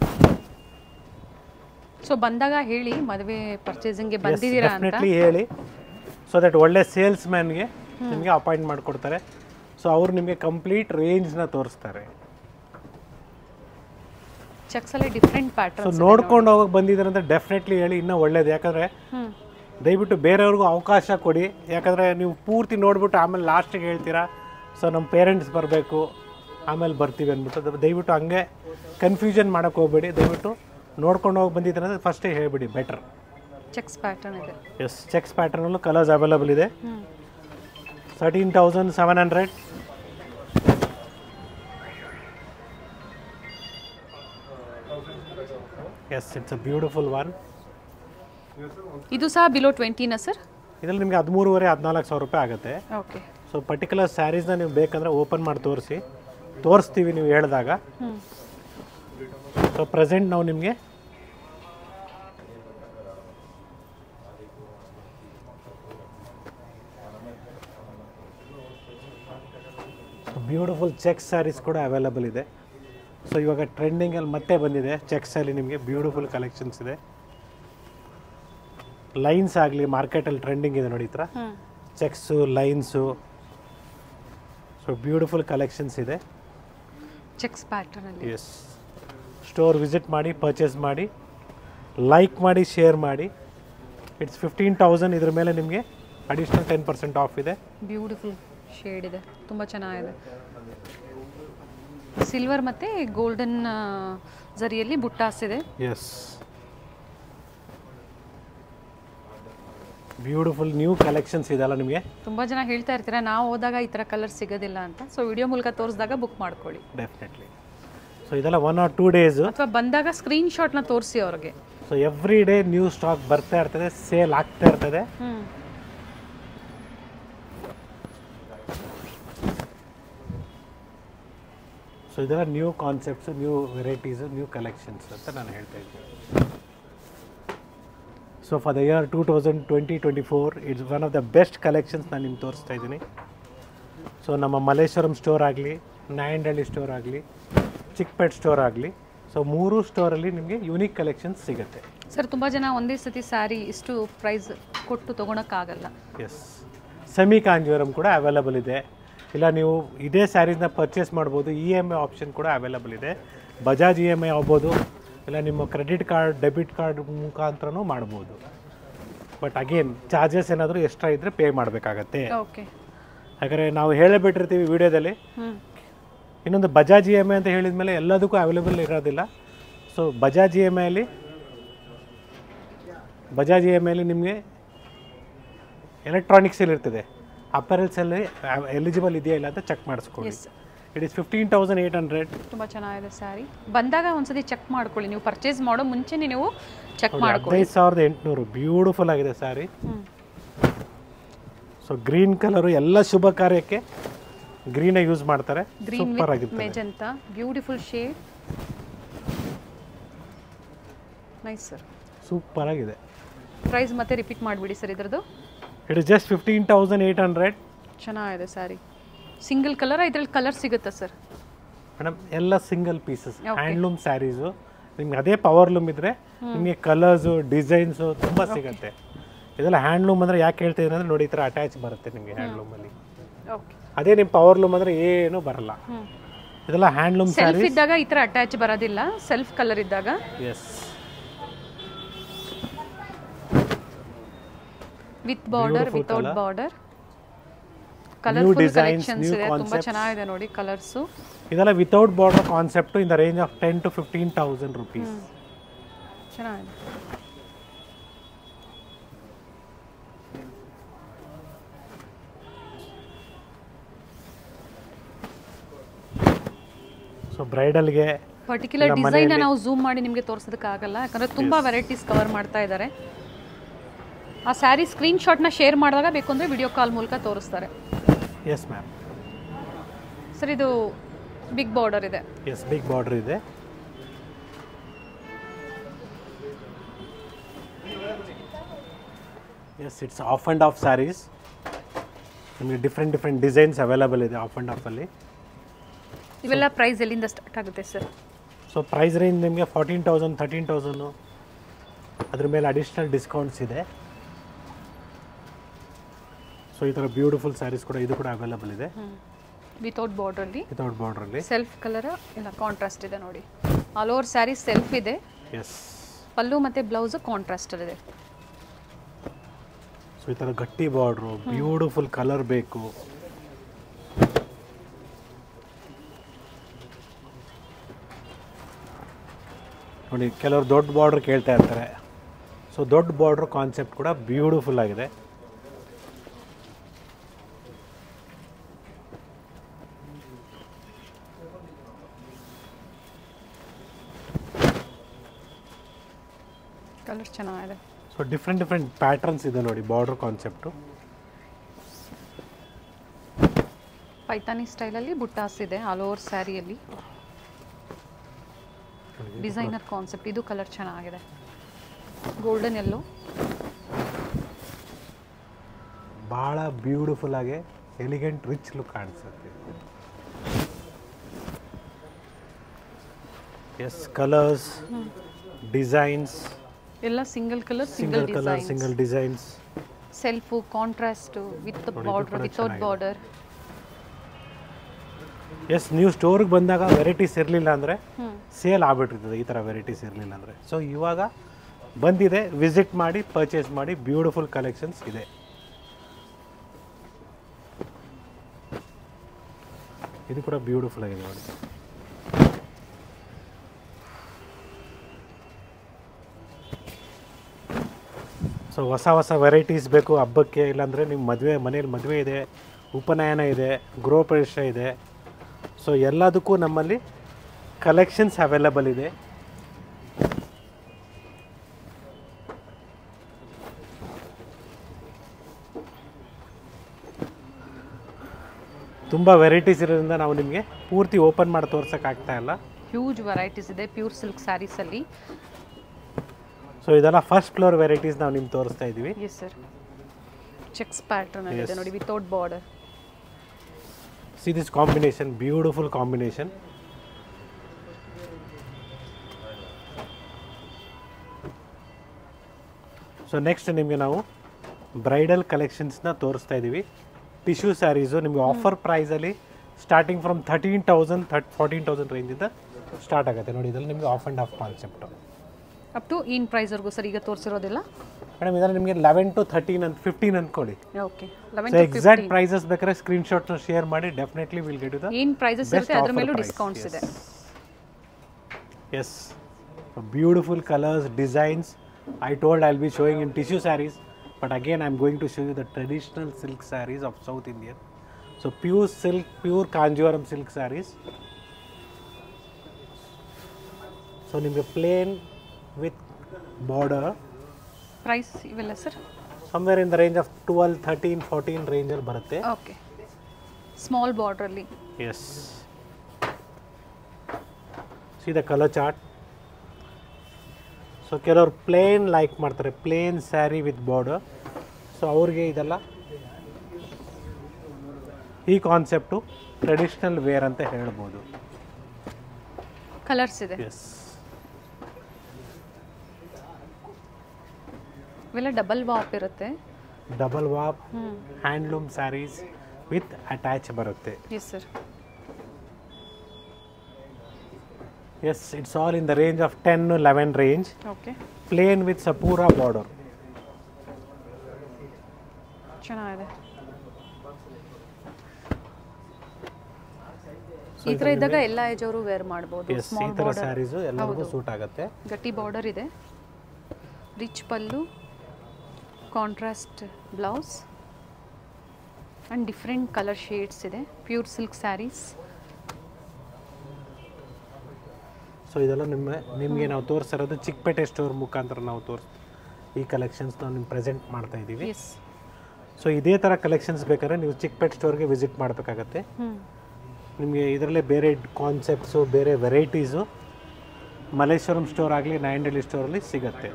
ಸೊ ಬಂದಾಗ ಹೇಳಿ ಮದುವೆ ಪರ್ಚೇಸಿಂಗ್ಗೆ ಬಂದಿದ್ದೀರಾ ಅಂತ ಡೆಫಿನೆಟ್ಲಿ ಹೇಳಿ ಸೊ ದಟ್ ಒಳ್ಳೆ ಸೇಲ್ಸ್ ಮ್ಯಾನ್ಗೆ ನಿಮಗೆ ಅಪಾಯಿಂಟ್ ಮಾಡಿಕೊಡ್ತಾರೆ ಸೊ ಅವ್ರು ನಿಮಗೆ ಕಂಪ್ಲೀಟ್ ರೇಂಜ್ನ ತೋರಿಸ್ತಾರೆ ಚೆಕ್ಸ್ ಅಲ್ಲಿ ಡಿಫ್ರೆಂಟ್ ಸೊ ಪ್ಯಾಟರ್ನ್ ನೋಡ್ಕೊಂಡು ಹೋಗಕ್ಕೆ ಬಂದಿದ್ದಾರೆ ಅಂತ ಡೆಫಿನೆಟ್ಲಿ ಹೇಳಿ ಇನ್ನೂ ಒಳ್ಳೇದು ಯಾಕಂದರೆ ಹ್ಮ್ ದಯವಿಟ್ಟು ಬೇರೆಯವ್ರಿಗೂ ಅವಕಾಶ ಕೊಡಿ ಯಾಕಂದರೆ ನೀವು ಪೂರ್ತಿ ನೋಡ್ಬಿಟ್ಟು ಆಮೇಲೆ ಲಾಸ್ಟಿಗೆ ಹೇಳ್ತೀರಾ ಸೊ ನಮ್ಮ ಪೇರೆಂಟ್ಸ್ ಬರಬೇಕು ಆಮೇಲೆ ಬರ್ತೀವಿ ಅಂದ್ಬಿಟ್ಟು ಅದು ದಯವಿಟ್ಟು ಹಂಗೆ ಕನ್ಫ್ಯೂಷನ್ ಮಾಡೋಕ್ಕೆ ಹೋಗ್ಬೇಡಿ ದಯವಿಟ್ಟು ನೋಡ್ಕೊಂಡು ಹೋಗಿ ಬಂದಿದ್ದಾರೆ ಅಂದರೆ ಫಸ್ಟೇ ಹೇಳ್ಬಿಡಿ ಬೆಟರ್ ಚೆಕ್ಸ್ ಪ್ಯಾಟರ್ನ್ ಇದೆ ಎಸ್ ಚೆಕ್ಸ್ ಪ್ಯಾಟರ್ನಲ್ಲೂ ಕಲರ್ಸ್ ಅವೈಲಬಲ್ ಇದೆ hmm thirteen thousand seven hundred yes it's a beautiful one ಇದು ಸಹ ಬಿಲೋ ಟ್ವೆಂಟಿನ ಸರ್ ಇದರಲ್ಲಿ ನಿಮಗೆ ಹದಿಮೂರುವರೆ ಹದಿನಾಲ್ಕು ಸಾವಿರ ರೂಪಾಯಿ ಆಗುತ್ತೆ ಓಕೆ ಸೊ ಪರ್ಟಿಕ್ಯುಲರ್ ಸ್ಯಾರೀಸ್ನ ನೀವು ಬೇಕಂದರೆ ಓಪನ್ ಮಾಡಿ ತೋರಿಸಿ ತೋರಿಸ್ತೀವಿ ನೀವು ಹೇಳಿದಾಗ ಹ್ಮ್ ಸೊ ಪ್ರೆಸೆಂಟ್ ನಾವು ನಿಮಗೆ ಬ್ಯೂಟಿಫುಲ್ ಚೆಕ್ ಸ್ಯಾರೀಸ್ ಕೂಡ ಅವೈಲಬಲ್ ಇದೆ ಸೊ ಇವಾಗ ಟ್ರೆಂಡಿಂಗಲ್ಲಿ ಮತ್ತೆ ಬಂದಿದೆ ಚೆಕ್ಸಲ್ಲಿ ನಿಮಗೆ ಬ್ಯೂಟಿಫುಲ್ ಕಲೆಕ್ಷನ್ಸ್ ಇದೆ ಲೈನ್ಸ್ ಆಗಲಿ ಮಾರ್ಕೆಟಲ್ಲಿ ಟ್ರೆಂಡಿಂಗ್ ಇದೆ ನೋಡಿ ಈ ಥರ hmm checks lines so beautiful collections ಇದೆ ಚೆಕ್ಸ್ ಪ್ಯಾಟರ್ನ್ ಅಲ್ಲಿ ಎಸ್ ಸ್ಟೋರ್ ವಿಸಿಟ್ ಮಾಡಿ ಪರ್ಚೇಸ್ ಮಾಡಿ ಲೈಕ್ ಮಾಡಿ ಶೇರ್ ಮಾಡಿ ಇಟ್ಸ್ ಫಿಫ್ಟೀನ್ ತೌಸಂಡ್ ಇದ್ರ ಮೇಲೆ ನಿಮಗೆ ಅಡಿಷ್ನಲ್ ಟೆನ್ ಪರ್ಸೆಂಟ್ ಆಫ್ ಇದೆ ಬ್ಯೂಟಿಫುಲ್ ಶೇಡ್ ಇದೆ ತುಂಬ ಚೆನ್ನಾಗಿದೆ ಸಿಲ್ವರ್ ಮತ್ತು ಗೋಲ್ಡನ್ ಜರಿಯಲ್ಲಿ ಬುಟ್ಟಾಸ್ ಇದೆ ಎಸ್ ಬ್ಯೂಟಿಫುಲ್ ನ್ಯೂ ಕಲೆಕ್ಷನ್ಸ್ ಇದೆಲ್ಲ ನಿಮಗೆ ತುಂಬ ಜನ ಹೇಳ್ತಾ ಇರ್ತೀರಾ ನಾವು ಹೋದಾಗ ಈ ಥರ ಕಲರ್ ಸಿಗೋದಿಲ್ಲ ಅಂತ ಸೊ ವಿಡಿಯೋ ಮೂಲಕ ತೋರಿಸಿದಾಗ ಬುಕ್ ಮಾಡ್ಕೊಳ್ಳಿ ಡೆಫಿನೆಟ್ಲಿ ಸೊ ಇದೆಲ್ಲ ಒನ್ ಆರ್ ಟೂ ಡೇಸು ಅಥವಾ ಬಂದಾಗ ಸ್ಕ್ರೀನ್ ಶಾಟ್ನ ತೋರಿಸಿ ಅವ್ರಿಗೆ so every day new stock ಬರ್ತಾ ಇರ್ತದೆ ಸೇಲ್ ಆಗ್ತಾ ಇರ್ತದೆ ಹ್ಞೂ ಸೊ ಇದೆಲ್ಲ new concepts new varieties new collections ಅಂತ ನಾನು ಹೇಳ್ತಾ ಇದ್ದೀನಿ so for the year two thousand twenty twenty four it's one of the best collections ನಾನು ನಿಮ್ಗೆ ತೋರಿಸ್ತಾ ಇದ್ದೀನಿ ಸೊ ನಮ್ಮ ಮಲ್ಲೇಶ್ವರಂ ಸ್ಟೋರ್ ಆಗಲಿ ನಾಯಂಡಹಳ್ಳಿ ಸ್ಟೋರ್ ಆಗಲಿ ಚಿಕ್ಕಪೇಟ್ ಸ್ಟೋರ್ ಆಗಲಿ ಸೊ ಮೂರು ಸ್ಟೋರಲ್ಲಿ ನಿಮಗೆ ಯೂನಿಕ್ ಕಲೆಕ್ಷನ್ಸ್ ಸಿಗುತ್ತೆ ಸರ್ ತುಂಬ ಜನ ಒಂದೇ ಸತಿ ಸ್ಯಾರಿ ಇಷ್ಟು ಪ್ರೈಸ್ ಕೊಟ್ಟು ತೊಗೊಳಕ್ಕಾಗಲ್ಲ ಎಸ್ ಸೆಮಿ ಕಾಂಜೀವರಂ ಕೂಡ ಅವೈಲಬಲ್ ಇದೆ ಇಲ್ಲ ನೀವು ಇದೇ ಸ್ಯಾರೀಸ್ನ ಪರ್ಚೇಸ್ ಮಾಡ್ಬೋದು ಇ ಎಮ್ ಐ ಆಪ್ಷನ್ ಕೂಡ ಅವೈಲಬಲ್ ಇದೆ ಬಜಾಜ್ ಇ ಎಮ್ ಐ ಆಗ್ಬೋದು ಇಲ್ಲ ನಿಮ್ಮ ಕ್ರೆಡಿಟ್ ಕಾರ್ಡ್ ಡೆಬಿಟ್ ಕಾರ್ಡ್ ಮುಖಾಂತರನೂ ಮಾಡ್ಬೋದು ಬಟ್ ಅಗೇನ್ ಚಾರ್ಜಸ್ ಏನಾದರೂ ಎಕ್ಸ್ಟ್ರಾ ಇದ್ದರೆ ಪೇ ಮಾಡಬೇಕಾಗತ್ತೆ ಓಕೆ ಯಾಕಂದರೆ ನಾವು ಹೇಳಬಿಟ್ಟಿರ್ತೀವಿ ವಿಡಿಯೋದಲ್ಲಿ ಹ್ಞೂ ಇನ್ನೊಂದು ಬಜಾಜ್ ಇ ಎಮ್ ಐ ಅಂತ ಹೇಳಿದ ಮೇಲೆ ಎಲ್ಲದಕ್ಕೂ ಅವೈಲೇಬಲ್ ಇರೋದಿಲ್ಲ ಸೊ ಬಜಾಜ್ ಇ ಎಮ್ ಐಲಿ ಬಜಾಜ್ ಇ ಎಮ್ ಐಲಿ ನಿಮಗೆ ಎಲೆಕ್ಟ್ರಾನಿಕ್ಸಲ್ಲಿ ಇರ್ತದೆ ಅಪರಲ್ಸಲ್ಲಿ ಎಲಿಜಿಬಲ್ ಇದೆಯಾ ಇಲ್ಲ ಅಂತ ಚೆಕ್ ಮಾಡಿಸ್ಕೊಳ್ಳಿ yes it is fifteen thousand eight hundred ತುಂಬ ಚೆನ್ನಾಗಿದೆ ಸ್ಯಾರಿ ಬಂದಾಗ ಒಂದ್ಸತಿ ಚೆಕ್ ಮಾಡ್ಕೊಳ್ಳಿ ನೀವು ಪರ್ಚೇಸ್ ಮಾಡೋ ಮುಂಚೆನೇ ನೀವು ಚೆಕ್ ಮಾಡ್ಕೊಳ್ಳಿ ಹದಿನೈದು ಸಾವಿರದ ಎಂಟುನೂರು ಬ್ಯೂಟಿಫುಲ್ ಆಗಿದೆ ಸ್ಯಾರಿ ಹ್ಞೂ ಸೊ ಗ್ರೀನ್ ಕಲರು ಎಲ್ಲ ಶುಭ ಕಾರ್ಯಕ್ಕೆ ಗ್ರೀನೇ ಯೂಸ್ ಮಾಡ್ತಾರೆ ಗ್ರೀನ್ ಸೂಪರ್ ವಿತ್ ಆಗಿರ್ತದೆ magenta beautiful shade nice sir super ಆಗಿದೆ ಪ್ರೈಸ್ ಮತ್ತೆ ರಿಪೀಟ್ ಮಾಡಿಬಿಡಿ ಸರ್ ಇದ್ರದ್ದು it is just fifteen thousand eight hundred ಚೆನ್ನಾಗಿದೆ ಸ್ಯಾರಿ ಸಿಂಗಲ್ ಕಲರ್ ಇದ್ರಲ್ಲಿ ಕಲರ್ ಸಿಗುತ್ತಾ ಸರ್ ಮೇಡಮ್ ಎಲ್ಲ single pieces Okay. Handloom sarees ನಿಮ್ಗೆ ಅದೇ ಪವರ್ಲೂಮ್ ಇದ್ರೆ ನಿಮಗೆ ಕಲರ್ಸು ಡಿಸೈನ್ಸು ತುಂಬ ಸಿಗುತ್ತೆ ಇದೆಲ್ಲ ಹ್ಯಾಂಡ್ಲೂಮ್ ಅಂದರೆ ಯಾಕೆ ಹೇಳ್ತಿದ್ದೀನಿ ಅಂದರೆ ನೋಡಿ ಈ ಥರ ಅಟ್ಯಾಚ್ ಬರುತ್ತೆ ನಿಮಗೆ ಹ್ಯಾಂಡ್ಲೂಮಲ್ಲಿ ಓಕೆ ಅದೇ ನಿಮ್ಮ ಪವರ್ಲೂಮ್ ಅಂದರೆ ಏನೂ ಬರಲ್ಲ ಹ್ಞೂ ಇದೆಲ್ಲ ಹ್ಯಾಂಡ್ಲೂಮ್ ಸೆಲ್ಫ್ ಸ್ಯಾರೀಸ್ ಇದ್ದಾಗ ಈ ಥರ ಅಟ್ಯಾಚ್ ಬರೋದಿಲ್ಲ ಸೆಲ್ಫ್ ಕಲರ್ ಇದ್ದಾಗ yes with border Beautiful without colour. Border colourful designs, collections new ಇದೆ ತುಂಬಾ concepts. ಚೆನ್ನಾಗಿದೆ ನೋಡಿ ಕಲರ್ಸು ಇದೆಲ್ಲ without border concept in the range of ten to fifteen thousand rupees ಚೆನ್ನಾಗಿದೆ ಸೊ ಬ್ರೈಡಲ್ಗೆ ಪರ್ಟಿಕ್ಯುಲರ್ ಡಿಸೈನ್ ನಾವು ಝೂಮ್ ಮಾಡಿ ನಿಮಗೆ ತೋರಿಸೋದಕ್ಕಾಗಲ್ಲ ಯಾಕಂದ್ರೆ ತುಂಬಾ ವೆರೈಟೀಸ್ ಕವರ್ ಮಾಡ್ತಾ ಇದ್ದಾರೆ ಆ ಸ್ಯಾರಿ ಸ್ಕ್ರೀನ್ ಶಾಟ್ನ ಶೇರ್ ಮಾಡಿದಾಗ ಬೇಕು ಅಂದರೆ ವಿಡಿಯೋ ಕಾಲ್ ಮೂಲಕ ತೋರಿಸ್ತಾರೆ ಎಸ್ ಮ್ಯಾಮ್ ಸರ್ ಇದು ಬಿಗ್ ಬಾರ್ಡರ್ ಇದೆ ಎಸ್ ಬಿಗ್ ಬಾರ್ಡರ್ ಇದೆ yes it's half and half sarees ನಿಮಗೆ ಡಿಫ್ರೆಂಟ್ ಡಿಫ್ರೆಂಟ್ ಡಿಸೈನ್ಸ್ ಅವೈಲಬಲ್ ಇದೆ ಆಫ್ ಆ್ಯಂಡ್ ಆಫಲ್ಲಿ ಇವೆಲ್ಲ ಪ್ರೈಸ್ ಎಲ್ಲಿಂದ ಸ್ಟಾರ್ಟ್ ಆಗುತ್ತೆ ಸರ್ ಸೊ ಪ್ರೈಸ್ ರೇಂಜ್ ನಿಮಗೆ ಫಾರ್ಟೀನ್ ತೌಸಂಡ್ ತರ್ಟೀನ್ ತೌಸಂಡು ಅದ್ರ ಮೇಲೆ ಅಡಿಷ್ನಲ್ ಡಿಸ್ಕೌಂಟ್ಸ್ ಇದೆ ಸೊ ಈ ಥರ ಬ್ಯೂಟಿಫುಲ್ ಸ್ಯಾರೀಸ್ ಕೂಡ ಇದು ಕೂಡ ಅವೈಲಬಲ್ ಇದೆ ವಿತೌಟ್ ಬಾರ್ಡ್ರಲ್ಲಿ ವಿತೌಟ್ ಬಾರ್ಡ್ರಲ್ಲಿ ಸೆಲ್ಫ್ ಕಲರ್ ಇಲ್ಲ ಕಾಂಟ್ರಾಸ್ಟ್ ಇದೆ ನೋಡಿ ಆಲ್ ಓವರ್ ಸ್ಯಾರಿ ಸೆಲ್ಫ್ ಇದೆ ಎಸ್ ಪಲ್ಲು ಮತ್ತು ಬ್ಲೌಸು ಕಾಂಟ್ರಾಸ್ಟಲ್ಲಿದೆ ಸೊ ಈ ಥರ ಗಟ್ಟಿ ಬಾರ್ಡ್ರು ಬ್ಯೂಟಿಫುಲ್ ಕಲರ್ ಬೇಕು ನೋಡಿ ಕೆಲವರು ದೊಡ್ಡ ಬಾರ್ಡ್ರ್ ಕೇಳ್ತಾ ಇರ್ತಾರೆ ಸೊ ದೊಡ್ಡ ಬಾರ್ಡ್ರ್ ಕಾನ್ಸೆಪ್ಟ್ ಕೂಡ ಬ್ಯೂಟಿಫುಲ್ ಆಗಿದೆ ಕಲರ್ ಚೆನ್ನಾಗಿದೆ ಸೊ ಡಿಫ್ರೆಂಟ್ ಡಿಫ್ರೆಂಟ್ ಪ್ಯಾಟರ್ನ್ಸ್ ಇದೆ ನೋಡಿ ಬಾರ್ಡ್ರ್ ಕಾನ್ಸೆಪ್ಟು ಪೈತಾನಿ ಸ್ಟೈಲಲ್ಲಿ ಬುಟ್ಟಾಸ್ ಇದೆ ಆಲ್ ಓವರ್ ಸ್ಯಾರಿಯಲ್ಲಿ ಡಿಸೈನರ್ ಕಾನ್ಸೆಪ್ಟ್ ಇದು ಕಲರ್ ಚೆನ್ನಾಗಿದೆ ಗೋಲ್ಡನ್ ಎಲ್ಲೋ ಭಾಳ ಬ್ಯೂಟಿಫುಲ್ ಆಗಿ ಎಲಿಗೆಂಟ್ ರಿಚ್ ಲುಕ್ ಕಾಣಿಸುತ್ತೆ ಎಸ್ ಕಲರ್ಸ್ ಡಿಸೈನ್ಸ್ ಎಲ್ಲ single colour single single colour design single designs self contrast with ಇದು ಬಾರ್ಡರ್ ಕೂಡ ವಿತೌಟ್ ಚೆನ್ನಾಗಿದೆ. ಬಾರ್ಡರ್ ಎಸ್ ನೀವು ಸ್ಟೋರ್ಗೆ ಬಂದಾಗ ವೆರೈಟೀಸ್ ಇರಲಿಲ್ಲ ಅಂದರೆ ಹ್ಞೂ ಸೇಲ್ ಆಗ್ಬಿಟ್ಟಿರ್ತದೆ ಈ ಥರ ವೆರೈಟೀಸ್ ಇರಲಿಲ್ಲ ಅಂದರೆ ಸೊ ಇವಾಗ ಬಂದಿದೆ ವಿಸಿಟ್ ಮಾಡಿ ಪರ್ಚೇಸ್ ಮಾಡಿ ಬ್ಯೂಟಿಫುಲ್ ಕಲೆಕ್ಷನ್ಸ್ ಇದೆ ಇದು ಕೂಡ ಬ್ಯೂಟಿಫುಲ್ ಆಗಿದೆ ನೋಡಿ ಸೊ ಹೊಸ ಹೊಸ ವೆರೈಟೀಸ್ ಬೇಕು ಹಬ್ಬಕ್ಕೆ ಇಲ್ಲಾಂದರೆ ನಿಮ್ಮ ಮದುವೆ ಮನೇಲಿ ಮದುವೆ ಇದೆ ಉಪನಯನ ಇದೆ ಗೃಹ ಪ್ರವೇಶ ಇದೆ ಸೊ ಎಲ್ಲದಕ್ಕೂ ನಮ್ಮಲ್ಲಿ ಕಲೆಕ್ಷನ್ಸ್ ಅವೈಲಬಲ್ ಇದೆ ತುಂಬ ವೆರೈಟೀಸ್ ಇರೋದ್ರಿಂದ ನಾವು ನಿಮಗೆ ಪೂರ್ತಿ ಓಪನ್ ಮಾಡಿ ತೋರ್ಸೋಕ್ಕಾಗ್ತಾ ಇಲ್ಲ ಹ್ಯೂಜ್ ವೆರೈಟೀಸ್ ಇದೆ ಪ್ಯೂರ್ ಸಿಲ್ಕ್ ಸ್ಯಾರೀಸಲ್ಲಿ ಸೊ ಇದೆಲ್ಲ ಫಸ್ಟ್ ಫ್ಲೋರ್ ವೆರೈಟೀಸ್ ನಾವು ನಿಮ್ಗೆ ತೋರಿಸ್ತಾ ಇದ್ದೀವಿ ಎಸ್ ಸರ್ ಚೆಕ್ಸ್ ಪ್ಯಾಟರ್ನ್ ಇದೆ ನೋಡಿ without border see this combination beautiful combination so next ನಿಮಗೆ ನಾವು ಬ್ರೈಡಲ್ ಕಲೆಕ್ಷನ್ಸ್ನ ತೋರಿಸ್ತಾ ಇದ್ದೀವಿ ಟಿಶ್ಯೂ ಸ್ಯಾರೀಸು ನಿಮಗೆ ಆಫರ್ ಪ್ರೈಸಲ್ಲಿ ಸ್ಟಾರ್ಟಿಂಗ್ ಫ್ರಮ್ ಥರ್ಟೀನ್ ತೌಸಂಡ್ ಥರ್ಟ್ ಫೋರ್ಟೀನ್ ತೌಸಂಡ್ ರೇಂಜಿಂದ ಸ್ಟಾರ್ಟ್ ಆಗುತ್ತೆ ನೋಡಿ ಇದರಲ್ಲಿ ನಿಮಗೆ half and half concept up to ಏನು ಪ್ರೈಸ್ವರೆಗೂ ಸರ್ ಈಗ ತೋರಿಸಿರೋದಿಲ್ಲ ಮೇಡಮ್ ಇದರಲ್ಲಿ ನಿಮಗೆ ಲೆವೆನ್ ಟು ಥರ್ಟೀನ್ ಅಂತ ಫಿಫ್ಟೀನ್ ಅಂದ್ಕೊಳ್ಳಿ okay eleven so exact prices ಬೇಕಾದ್ರೆ ಸ್ಕ್ರೀನ್ಶಾಟ್ನ ಶೇರ್ ಮಾಡಿ ಡೆಫಿನೆಟ್ಲಿ ವಿಲ್ ಗೆಟ್ ದ ಏನು ಪ್ರೈಸಸ್ Best ಇರುತ್ತೆ ಅದ್ರ offer ಮೇಲೂ price, ಡಿಸ್ಕೌಂಟ್ಸ್ ಇದೆ Yes. So beautiful colors, designs. I told I'll be showing in tissue sarees, but again I'm going to show you the traditional silk sarees of South Indian. So pure silk, pure Kanjivaram silk sarees. So ನಿಮಗೆ plain with border ಪ್ರೈಸ್ ಇವೆಲ್ಲ sir somewhere in the range of 12, 13, 14 range ಅಲ್ಲಿ ಬರುತ್ತೆ ಓಕೆ ಸ್ಮಾಲ್ ಬಾರ್ಡ್ರಲ್ಲಿ yes see the colour chart so ಕೆಲವರು ಪ್ಲೇನ್ ಲೈಕ್ ಮಾಡ್ತಾರೆ plain saree with border so ಅವ್ರಿಗೆ ಇದೆಲ್ಲ ಈ ಕಾನ್ಸೆಪ್ಟು ಟ್ರೆಡಿಷ್ನಲ್ ವೇರ್ ಅಂತ ಹೇಳ್ಬೋದು ಕಲರ್ಸ್ ಇದೆ ಎಸ್ ಇವೆಲ್ಲ ಡಬಲ್ ವಾಪ್ ಇರುತ್ತೆ ಡಬಲ್ ವಾಪ್ ಹ್ಞೂ ಹ್ಯಾಂಡ್ಲೂಮ್ ಸ್ಯಾರೀಸ್ ವಿತ್ ಅಟ್ಯಾಚ್ ಬರುತ್ತೆ yes sir yes it's all in the range of ten eleven range okay plain with ಸಪೂರಾ ಬಾರ್ಡರ್ ಚೆನ್ನಾಗಿದೆ ಈ ಥರ ಇದ್ದಾಗ ಎಲ್ಲ ಏಜ್ ಅವರು ವೇರ್ ಮಾಡ್ಬೋದು ಎಸ್ ಈ ಸ್ಮಾಲ್ ಥರ ಬಾರ್ಡರ್ ಸ್ಯಾರೀಸು ಎಲ್ಲರಿಗೂ ಸೂಟ್ ಆಗುತ್ತೆ ಗಟ್ಟಿ ಬಾರ್ಡರ್ ಇದೆ rich pallu contrast blouse and different colour shades ಇದೆ ಪ್ಯೂರ್ ಸಿಲ್ಕ್ ಸ್ಯಾರೀಸ್ ಸೊ ಇದೆಲ್ಲ ನಿಮ್ಮ ನಿಮಗೆ ನಾವು ತೋರಿಸಿರೋದು ಚಿಕ್ಕಪೇಟೆ ಸ್ಟೋರ್ ಮುಖಾಂತರ ನಾವು ತೋರಿಸ್ ಈ ಕಲೆಕ್ಷನ್ಸ್ ನಾವು ನಿಮ್ಗೆ ಪ್ರೆಸೆಂಟ್ ಮಾಡ್ತಾ ಇದ್ದೀವಿ ಎಸ್ ಸೊ ಇದೇ ಥರ ಕಲೆಕ್ಷನ್ಸ್ ಬೇಕಾದ್ರೆ ನೀವು ಚಿಕ್ಕಪೇಟೆ ಸ್ಟೋರ್ಗೆ ವಿಸಿಟ್ ಮಾಡಬೇಕಾಗತ್ತೆ ಹ್ಞೂ ನಿಮಗೆ ಇದರಲ್ಲೇ ಬೇರೆ ಕಾನ್ಸೆಪ್ಟ್ಸು ಬೇರೆ ವೆರೈಟೀಸು ಮಲ್ಲೇಶ್ವರಂ ಸ್ಟೋರ್ ಆಗಲಿ ನಾಯಂಡಳ್ಳಿ ಸ್ಟೋರಲ್ಲಿ ಸಿಗತ್ತೆ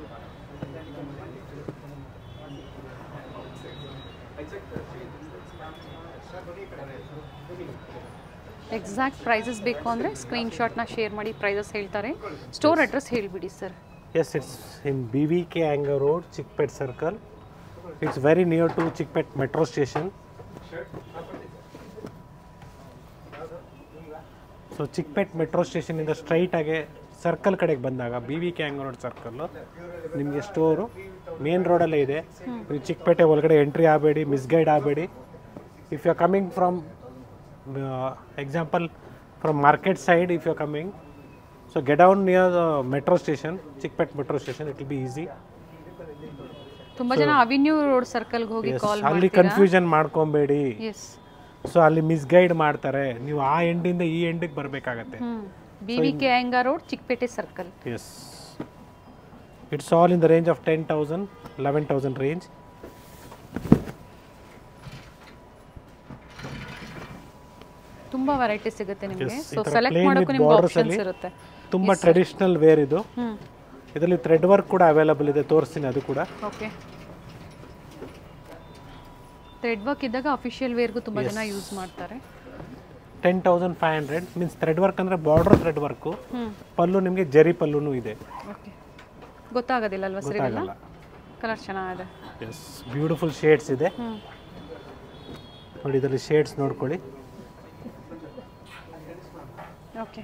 ಎಕ್ಸಾಕ್ಟ್ ಪ್ರೈಸಸ್ ಬೇಕು ಅಂದರೆ ಸ್ಕ್ರೀನ್ಶಾಟ್ನ ಶೇರ್ ಮಾಡಿ ಪ್ರೈಸಸ್ ಹೇಳ್ತಾರೆ ಸ್ಟೋರ್ ಅಡ್ರೆಸ್ ಹೇಳಿಬಿಡಿ sir yes it's in B V K Iyengar road Chickpet circle it's very near to Chickpet metro station so Chickpet metro ಸ್ಟೇಷನಿಂದ ಸ್ಟ್ರೈಟಾಗೆ ಸರ್ಕಲ್ ಕಡೆಗೆ ಬಂದಾಗ B V K Iyengar road circle ನಿಮಗೆ ಸ್ಟೋರು ಮೇನ್ ರೋಡಲ್ಲೇ ಇದೆ ನೀವು ಚಿಕ್ಕಪೇಟೆ ಒಳಗಡೆ ಎಂಟ್ರಿ ಆಗಬೇಡಿ ಮಿಸ್ಗೈಡ್ ಆಗಬೇಡಿ if you are coming from example from market side if you are coming so get down near the metro station Chickpet metro station it will be easy ತುಂಬ ಜನ ಅವಿನ್ಯೂ ರೋಡ್ ಸರ್ಕಲ್ಗೆ ಹೋಗಿ ಕಾಲ್ ಅಲ್ಲಿ ಕನ್ಫ್ಯೂಷನ್ ಮಾಡ್ಕೊಬೇಡಿ ಎಸ್ ಸೊ ಅಲ್ಲಿ ಮಿಸ್ಗೈಡ್ ಮಾಡ್ತಾರೆ ನೀವು ಆ ಎಂಡಿಂದ ಈ ಎಂಡಿಗೆ ಬರಬೇಕಾಗತ್ತೆ ಹ್ಞೂ B V K Iyengar road Chickpete circle yes it's all in the range of ten thousand eleven thousand range ತುಂಬ ವೆರೈಟಿ ಸಿಗುತ್ತೆ ನಿಮಗೆ Yes, ಈ ಸೊ ಥರ ಸೆಲೆಕ್ಟ್ plain ಮಾಡೋಕ್ಕೂ with ನಿಮ್ಗೆ borders ಆಪ್ಷನ್ಸ್ ಅಲ್ಲಿ ಇರುತ್ತೆ ತುಂಬ ಟ್ರೆಡಿಷ್ನಲ್ ವೇರ್ ಇದು ಹ್ಞೂ ಇದರಲ್ಲಿ ಥ್ರೆಡ್ ವರ್ಕ್ ಕೂಡ ಅವೈಲಬಲ್ ಇದೆ ತೋರಿಸ್ತೀನಿ ಅದು ಕೂಡ ಓಕೆ ಥ್ರೆಡ್ ವರ್ಕ್ ಇದ್ದಾಗ ಅಫಿಷಿಯಲ್ ವೇರ್ಗೂ ತುಂಬ ಜನ ಯೂಸ್ ಮಾಡ್ತಾರೆ ten thousand five hundred means thread work ಅಂದರೆ ಬಾರ್ಡರ್ ಥ್ರೆಡ್ ವರ್ಕು ಹ್ಞೂ ಪಲ್ಲು ನಿಮಗೆ ಜರಿ ಪಲ್ಲುನೂ ಇದೆ ಓಕೆ ಗೊತ್ತಾಗೋದಿಲ್ಲ ಅಲ್ವಾ ಸರ್ ಇವೆಲ್ಲ ಗೊತ್ತಾಗಲ್ಲ ಕಲರ್ ಚೆನ್ನಾಗಿದೆ ಎಸ್ ಬ್ಯೂಟಿಫುಲ್ ಶೇಡ್ಸ್ ಇದೆ ಹ್ಞೂ ನೋಡಿ ಇದರಲ್ಲಿ ಶೇಡ್ಸ್ ನೋಡ್ಕೊಳ್ಳಿ ಓಕೆ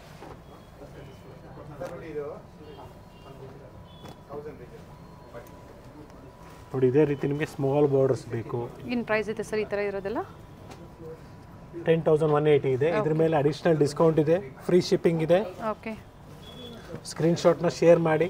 ನೋಡಿ ಇದೇ ರೀತಿ ನಿಮಗೆ ಸ್ಮಾಲ್ ಬಾರ್ಡರ್ಸ್ ಬೇಕು ಏನು ಪ್ರೈಸ್ ಇದೆ ಸರ್ ಈ ಥರ ಇರೋದೆಲ್ಲ ಟೆನ್ ತೌಸಂಡ್ ಒನ್ ಏಯ್ಟಿ ಇದೆ ಇದ್ರ ಮೇಲೆ ಅಡಿಷ್ನಲ್ ಡಿಸ್ಕೌಂಟ್ ಇದೆ ಫ್ರೀ ಶಿಪ್ಪಿಂಗ್ ಇದೆ ಓಕೆ ಸ್ಕ್ರೀನ್ಶಾಟ್ನ ಶೇರ್ ಮಾಡಿ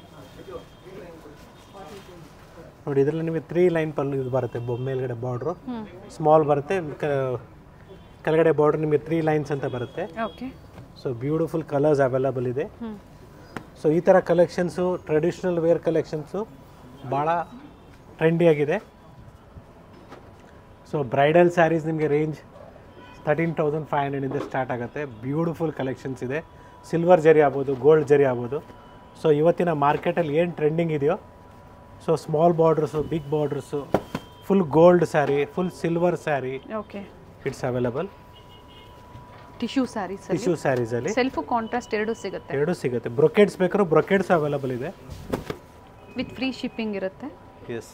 ನೋಡಿ ಇದರಲ್ಲಿ ನಿಮಗೆ ತ್ರೀ ಲೈನ್ ಪಲ್ಲು ಇದು ಬರುತ್ತೆ ಬೊ- ಮೇಲ್ಗಡೆ ಬಾರ್ಡ್ರು ಹ್ಞೂ ಸ್ಮಾಲ್ ಬರುತ್ತೆ ಕ- ಕೆಳಗಡೆ ಬಾರ್ಡರ್ ನಿಮಗೆ ತ್ರೀ ಲೈನ್ಸ್ ಅಂತ ಬರುತ್ತೆ okay so beautiful colours available ಇದೆ ಹ್ಞೂ ಸೊ ಈ ಥರ ಕಲೆಕ್ಷನ್ಸು ಟ್ರೆಡಿಷ್ನಲ್ ವೇರ್ ಕಲೆಕ್ಷನ್ಸು ಭಾಳ ಟ್ರೆಂಡಿಯಾಗಿದೆ ಸೊ ಬ್ರೈಡಲ್ ಸ್ಯಾರೀಸ್ ನಿಮಗೆ ರೇಂಜ್ ತರ್ಟೀನ್ ತೌಸಂಡ್ ಫೈವ್ ಹಂಡ್ರೆಡಿಂದ ಸ್ಟಾರ್ಟ್ ಆಗುತ್ತೆ ಬ್ಯೂಟಿಫುಲ್ ಕಲೆಕ್ಷನ್ಸ್ ಇದೆ ಸಿಲ್ವರ್ ಜರಿ ಆಗ್ಬೋದು ಗೋಲ್ಡ್ ಜರಿ ಆಗ್ಬೋದು ಸೊ ಇವತ್ತಿನ ಮಾರ್ಕೆಟಲ್ಲಿ ಏನು ಟ್ರೆಂಡಿಂಗ್ ಇದೆಯೋ so small borders big borders full gold saree full silver saree okay it's available tissue sarees tissue ಸ್ಯಾರೀಸಲ್ಲಿ ಸೆಲ್ಫು ಕಾಂಟ್ರಾಸ್ಟ್ ಎರಡು ಸಿಗುತ್ತೆ ಎರಡೂ ಸಿಗುತ್ತೆ ಬ್ರೊಕೆಡ್ಸ್ ಬೇಕಾದ್ರೂ ಬ್ರೊಕೆಡ್ಸ್ ಅವೈಲಬಲ್ ಇದೆ ವಿತ್ ಫ್ರೀ ಶಿಪ್ಪಿಂಗ್ ಇರುತ್ತೆ yes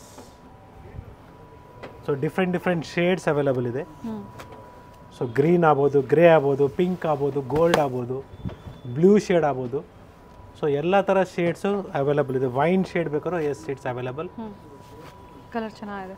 so different different shades available ಇದೆ ಹ್ಞೂ ಸೊ ಗ್ರೀನ್ ಆಗ್ಬೋದು ಗ್ರೇ ಆಗ್ಬೋದು ಪಿಂಕ್ ಆಗ್ಬೋದು ಗೋಲ್ಡ್ ಆಗ್ಬೋದು ಬ್ಲೂ ಶೇಡ್ ಆಗ್ಬೋದು ಸೊ ಎಲ್ಲ ಥರ ಶೇಡ್ಸು ಅವೈಲಬಲ್ ಇದೆ ವೈನ್ ಶೇಡ್ ಬೇಕಾದ್ರೂ ಎಸ್ ಶೇಡ್ಸ್ ಅವೈಲಬಲ್ ಹ್ಞೂ ಕಲರ್ ಚೆನ್ನಾಗಿದೆ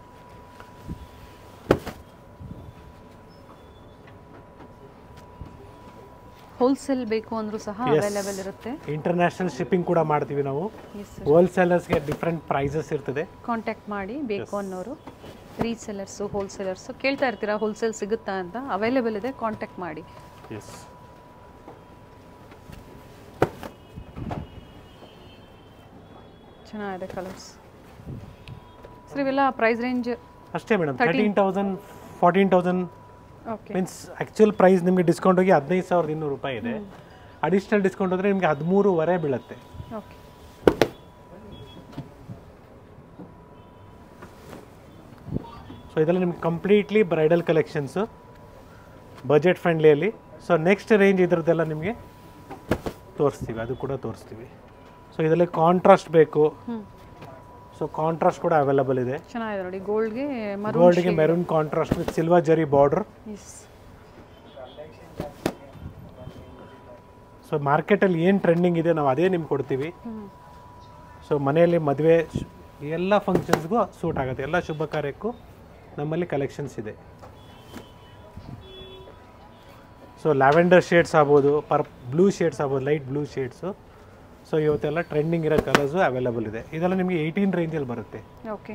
ಹೋಲ್ಸೇಲ್ ಬೇಕು ಅಂದರೂ ಸಹ Yes. ಅವೈಲೇಬಲ್ ಇರುತ್ತೆ ಇಂಟರ್ನ್ಯಾಷನಲ್ ಶಿಪ್ಪಿಂಗ್ ಕೂಡ ಮಾಡ್ತೀವಿ ನಾವು ಎಸ್ ಹೋಲ್ಸೇಲರ್ಸ್ಗೆ ಡಿಫ್ರೆಂಟ್ ಪ್ರೈಸಸ್ ಇರ್ತದೆ ಕಾಂಟ್ಯಾಕ್ಟ್ ಮಾಡಿ ಬೇಕು ಅನ್ನೋರು ರೀಸೆಲರ್ಸು ಹೋಲ್ಸೇಲರ್ಸು ಕೇಳ್ತಾ ಇರ್ತೀರಾ ಹೋಲ್ಸೇಲ್ ಸಿಗುತ್ತಾ ಅಂತ ಅವೈಲೇಬಲ್ ಇದೆ ಕಾಂಟ್ಯಾಕ್ಟ್ ಮಾಡಿ ಎಸ್ ಚೆನ್ನಾಗಿದೆ ಕಲರ್ಸ್ ಸರ್ ಇವೆಲ್ಲ ಪ್ರೈಸ್ ರೇಂಜ್ ಅಷ್ಟೇ madam thirteen thousand fourteen thousand okay means actual price ನಿಮಗೆ ಡಿಸ್ಕೌಂಟ್ ಹೋಗಿ ಹದಿನೈದು ಸಾವಿರದ ಇನ್ನೂರು ರೂಪಾಯಿ ಇದೆ ಅಡಿಷ್ನಲ್ ಡಿಸ್ಕೌಂಟ್ ಹೋದರೆ ನಿಮಗೆ ಹದಿಮೂರುವರೆ ಬೀಳುತ್ತೆ ಓಕೆ ಸೊ ಇದೆಲ್ಲ ನಿಮ್ಗೆ ಕಂಪ್ಲೀಟ್ಲಿ ಬ್ರೈಡಲ್ ಕಲೆಕ್ಷನ್ಸು ಬಜೆಟ್ ಫ್ರೆಂಡ್ಲಿಯಲ್ಲಿ ಸೊ ನೆಕ್ಸ್ಟ್ ರೇಂಜ್ ಇದ್ರದ್ದೆಲ್ಲ ನಿಮಗೆ ತೋರಿಸ್ತೀವಿ ಅದು ಕೂಡ ತೋರಿಸ್ತೀವಿ ಸೊ ಇದರಲ್ಲಿ ಕಾಂಟ್ರಾಸ್ಟ್ ಬೇಕು ಹ್ಞೂ ಸೊ ಕಾಂಟ್ರಾಸ್ಟ್ ಕೂಡ ಅವೈಲಬಲ್ ಇದೆ ಚೆನ್ನಾಗಿದೆ ನೋಡಿ ಗೋಲ್ಡ್ಗೆ ಮರೂನ್ ಗೋಲ್ಡ್ಗೆ maroon contrast with silver zari border yes so ಮಾರ್ಕೆಟಲ್ಲಿ ಏನು ಟ್ರೆಂಡಿಂಗ್ ಇದೆ ನಾವು ಅದೇ ನಿಮ್ಗೆ ಕೊಡ್ತೀವಿ ಹ್ಞೂ ಸೊ ಮನೆಯಲ್ಲಿ ಮದುವೆ ಎಲ್ಲ ಫಂಕ್ಷನ್ಸ್ಗೂ ಸೂಟ್ ಆಗುತ್ತೆ ಎಲ್ಲ ಶುಭ ಕಾರ್ಯಕ್ಕೂ ನಮ್ಮಲ್ಲಿ ಕಲೆಕ್ಷನ್ಸ್ ಇದೆ ಸೊ ಲ್ಯಾವೆಂಡರ್ ಶೇಡ್ಸ್ ಆಗ್ಬೋದು ಪರ್ ಬ್ಲೂ ಶೇಡ್ಸ್ ಆಗ್ಬೋದು ಲೈಟ್ ಬ್ಲೂ ಶೇಡ್ಸು ಸೊ ಇವತ್ತೆಲ್ಲ ಟ್ರೆಂಡಿಂಗ್ ಇರೋ ಕಲರ್ಸು ಅವೈಲಬಲ್ ಇದೆ ಇದೆಲ್ಲ ನಿಮಗೆ ಏಯ್ಟೀನ್ ರೇಂಜಲ್ಲಿ ಬರುತ್ತೆ okay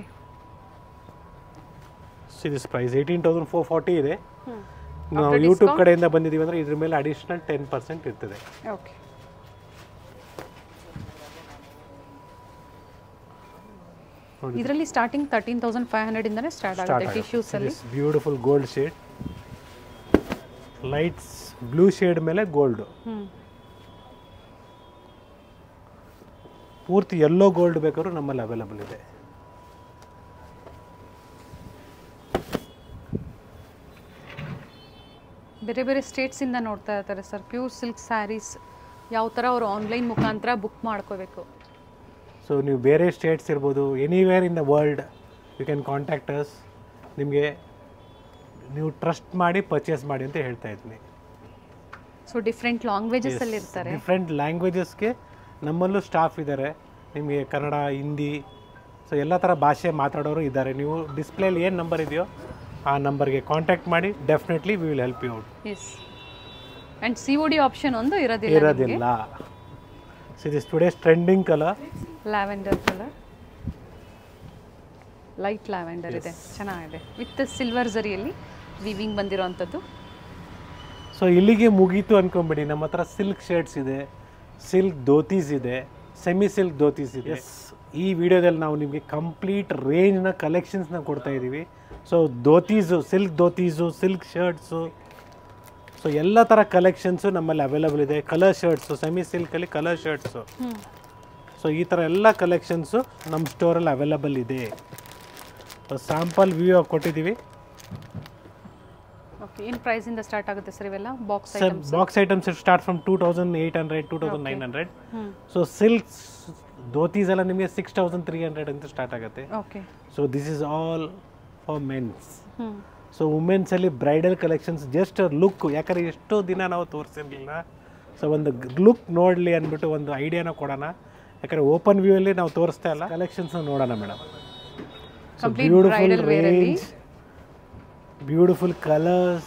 so this price eighteen thousand four forty ಇದೆ ಹ್ಞೂ ನಾವು ಯೂಟ್ಯೂಬ್ ಕಡೆಯಿಂದ ಬಂದಿದ್ದೀವಿ ಅಂದರೆ ಇದ್ರ ಮೇಲೆ ಅಡಿಷ್ನಲ್ ಟೆನ್ ಪರ್ಸೆಂಟ್ ಇರ್ತದೆ ಓಕೆ ನೋಡಿ ಇದರಲ್ಲಿ ಸ್ಟಾರ್ಟಿಂಗ್ ತರ್ಟೀನ್ ತೌಸಂಡ್ ಫೈವ್ ಹಂಡ್ರೆಡಿಂದನೇ ಸ್ಟಾರ್ಟ್ ಆಗುತ್ತೆ ಟಿಶ್ಯೂಸಲ್ಲಿ beautiful gold shade lights blue shade ಮೇಲೆ ಗೋಲ್ಡ್ ಹ್ಞೂ ಪೂರ್ತಿ ಎಲ್ಲೋ ಗೋಲ್ಡ್ ಬೇಕಾದ್ರೂ ನಮ್ಮಲ್ಲಿ ಅವೈಲಬಲ್ ಇದೆ ಬೇರೆ ಬೇರೆ ಸ್ಟೇಟ್ಸಿಂದ ನೋಡ್ತಾ ಇರ್ತಾರೆ ಸರ್ ಪ್ಯೂರ್ ಸಿಲ್ಕ್ ಸ್ಯಾರೀಸ್ ಯಾವ ಥರ ಅವರು ಆನ್ಲೈನ್ ಮುಖಾಂತರ ಬುಕ್ ಮಾಡ್ಕೋಬೇಕು ಸೊ ನೀವು ಬೇರೆ ಸ್ಟೇಟ್ಸ್ ಇರ್ಬೋದು anywhere in the world you can contact us ನಿಮಗೆ ನೀವು ಟ್ರಸ್ಟ್ ಮಾಡಿ ಪರ್ಚೇಸ್ ಮಾಡಿ ಅಂತ ಹೇಳ್ತಾ ಇದ್ದೀನಿ ಸೊ ಡಿಫ್ರೆಂಟ್ ಲ್ಯಾಂಗ್ವೇಜಸಲ್ಲಿ ಇರ್ತಾರೆ ಡಿಫ್ರೆಂಟ್ ಲ್ಯಾಂಗ್ವೇಜಸ್ಗೆ ನಮ್ಮಲ್ಲೂ ಸ್ಟಾಫ್ ಇದ್ದಾರೆ ನಿಮಗೆ ಕನ್ನಡ ಹಿಂದಿ ಸೊ ಎಲ್ಲ ಥರ ಭಾಷೆ ಮಾತಾಡೋರು ಇದ್ದಾರೆ ನೀವು ಡಿಸ್ಪ್ಲೇಲಿ ಏನು ನಂಬರ್ ಇದೆಯೋ ಆ ನಂಬರ್ಗೆ ಕಾಂಟ್ಯಾಕ್ಟ್ ಮಾಡಿ definitely we will help you out yes and C O D option ಒಂದು ಇರೋದಿಲ್ಲ ಇರೋದಿಲ್ಲ so this today's trending colour lavender colour light lavender ಇದೆ ಚೆನ್ನಾಗಿದೆ ವಿತ್ ಸಿಲ್ವರ್ ಜರಿಯಲ್ಲಿ ವಿವಿಂಗ್ ಬಂದಿರೋವಂಥದ್ದು ಸೊ ಇಲ್ಲಿಗೆ ಮುಗೀತು ಅನ್ಕೊಂಬಿಡಿ ನಮ್ಮ ಹತ್ರ ಸಿಲ್ಕ್ ಶರ್ಟ್ಸ್ ಇದೆ ಸಿಲ್ಕ್ ಧೋತೀಸ್ ಇದೆ ಸೆಮಿ ಸಿಲ್ಕ್ ಧೋತೀಸ್ ಇದೆ ಈ ವಿಡಿಯೋದಲ್ಲಿ ನಾವು ನಿಮಗೆ ಕಂಪ್ಲೀಟ್ ರೇಂಜ್ನ ಕಲೆಕ್ಷನ್ಸ್ನ ಕೊಡ್ತಾ ಇದ್ದೀವಿ so dhotis silk dhotis silk shirts so ಎಲ್ಲ ಥರ ಕಲೆಕ್ಷನ್ಸು ನಮ್ಮಲ್ಲಿ ಅವೈಲಬಲ್ ಇದೆ ಕಲರ್ ಶರ್ಟ್ಸು ಸೆಮಿ ಸಿಲ್ಕಲ್ಲಿ ಕಲರ್ ಶರ್ಟ್ಸು ಹ್ಞೂ ಸೊ ಈ ಥರ ಎಲ್ಲ ಕಲೆಕ್ಷನ್ಸು ನಮ್ಮ ಸ್ಟೋರಲ್ಲಿ ಅವೈಲಬಲ್ ಇದೆ ಸ್ಯಾಂಪಲ್ ವ್ಯೂ ಕೊಟ್ಟಿದ್ದೀವಿ ಓಕೆ ಏನು ಪ್ರೈಸಿಂದ ಸ್ಟಾರ್ಟ್ ಆಗುತ್ತೆ ಸರ್ ಇವೆಲ್ಲ box sir box items start from two thousand eight hundred two thousand nine hundred ಹ್ಞೂ ಸೊ ಸಿಲ್ಕ್ಸ್ ಧೋತೀಸ್ ಎಲ್ಲ ನಿಮಗೆ ಸಿಕ್ಸ್ ತೌಸಂಡ್ ತ್ರೀ ಹಂಡ್ರೆಡ್ ಅಂತ ಸ್ಟಾರ್ಟ್ ಆಗುತ್ತೆ okay so this is all for mens ಹ್ಞೂ ಸೊ ವುಮೆನ್ಸಲ್ಲಿ ಬ್ರೈಡಲ್ ಕಲೆಕ್ಷನ್ಸ್ ಜಸ್ಟ್ ಲುಕ್ ಯಾಕಂದರೆ ಎಷ್ಟೋ ದಿನ ನಾವು ತೋರಿಸಿರಲಿಲ್ಲ ಸೊ ಒಂದು ಲುಕ್ ನೋಡಲಿ ಅಂದ್ಬಿಟ್ಟು ಒಂದು ಐಡಿಯಾನ ಕೊಡೋಣ ಯಾಕಂದರೆ ಓಪನ್ ವ್ಯೂ ಅಲ್ಲಿ ನಾವು ತೋರಿಸ್ತಾ ಇಲ್ಲ ಕಲೆಕ್ಷನ್ಸ್ ನೋಡೋಣ madam so Complete beautiful bridal wear ಅಲ್ಲಿ. ರೇಂಜ್ ಬ್ಯೂಟಿಫುಲ್ ಕಲರ್ಸ್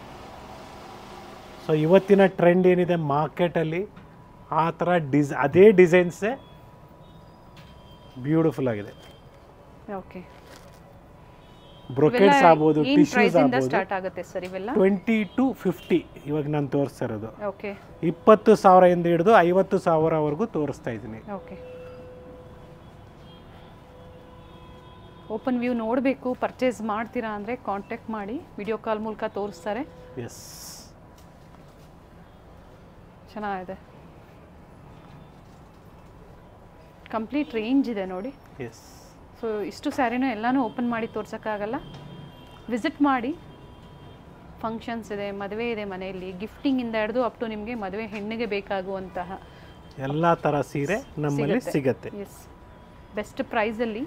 ಸೊ ಇವತ್ತಿನ ಟ್ರೆಂಡ್ ಏನಿದೆ ಮಾರ್ಕೆಟಲ್ಲಿ ಆ ಥರ ಡಿಸ್ ಅದೇ ಡಿಸೈನ್ಸೇ ಬ್ಯೂಟಿಫುಲ್ ಆಗಿದೆ ಓಕೆ ಬ್ರೊಕೆಟ್ಸ್ ಆಗ್ಬೋದು ಏನು ಟಿಶ್ಯೂಸ್ ಪ್ರೈಸಿಂದ ಆಗ್ಬೋದು ಸ್ಟಾರ್ಟ್ ಆಗುತ್ತೆ ಸರ್ ಇವೆಲ್ಲ ಟ್ವೆಂಟಿ ಟು ಫಿಫ್ಟಿ ಇವಾಗ ನಾನು ತೋರಿಸ್ತಾ ಇರೋದು ಓಕೆ ಇಪ್ಪತ್ತು ಸಾವಿರದಿಂದ ಹಿಡಿದು ಐವತ್ತು ಸಾವಿರವರೆಗೂ ತೋರಿಸ್ತಾ ಇದ್ದೀನಿ ಓಕೆ ಓಪನ್ ವ್ಯೂ ನೋಡಬೇಕು ಪರ್ಚೇಸ್ ಮಾಡ್ತೀರಾ ಅಂದರೆ ಕಾಂಟ್ಯಾಕ್ಟ್ ಮಾಡಿ ವಿಡಿಯೋ ಕಾಲ್ ಮೂಲಕ ತೋರಿಸ್ತಾರೆ ಎಸ್ ಚೆನ್ನಾಗಿದೆ ಕಂಪ್ಲೀಟ್ ರೇಂಜ್ ಇದೆ ನೋಡಿ ಎಸ್ ಸೊ ಇಷ್ಟು ಸ್ಯಾರಿನೂ ಎಲ್ಲನೂ ಓಪನ್ ಮಾಡಿ ತೋರ್ಸೋಕ್ಕಾಗಲ್ಲ ವಿಸಿಟ್ ಮಾಡಿ ಫಂಕ್ಷನ್ಸ್ ಇದೆ ಮದುವೆ ಇದೆ ಮನೆಯಲ್ಲಿ ಗಿಫ್ಟಿಂಗಿಂದ ಹಿಡಿದು ಅಪ್ ಟು ನಿಮಗೆ ಮದುವೆ ಹೆಣ್ಣಿಗೆ ಬೇಕಾಗುವಂತಹ ಎಲ್ಲ ಥರ ಸೀರೆ ನಮ್ಮಲ್ಲಿ ಸಿಗತ್ತೆ ಎಸ್ ಬೆಸ್ಟ್ ಪ್ರೈಸಲ್ಲಿ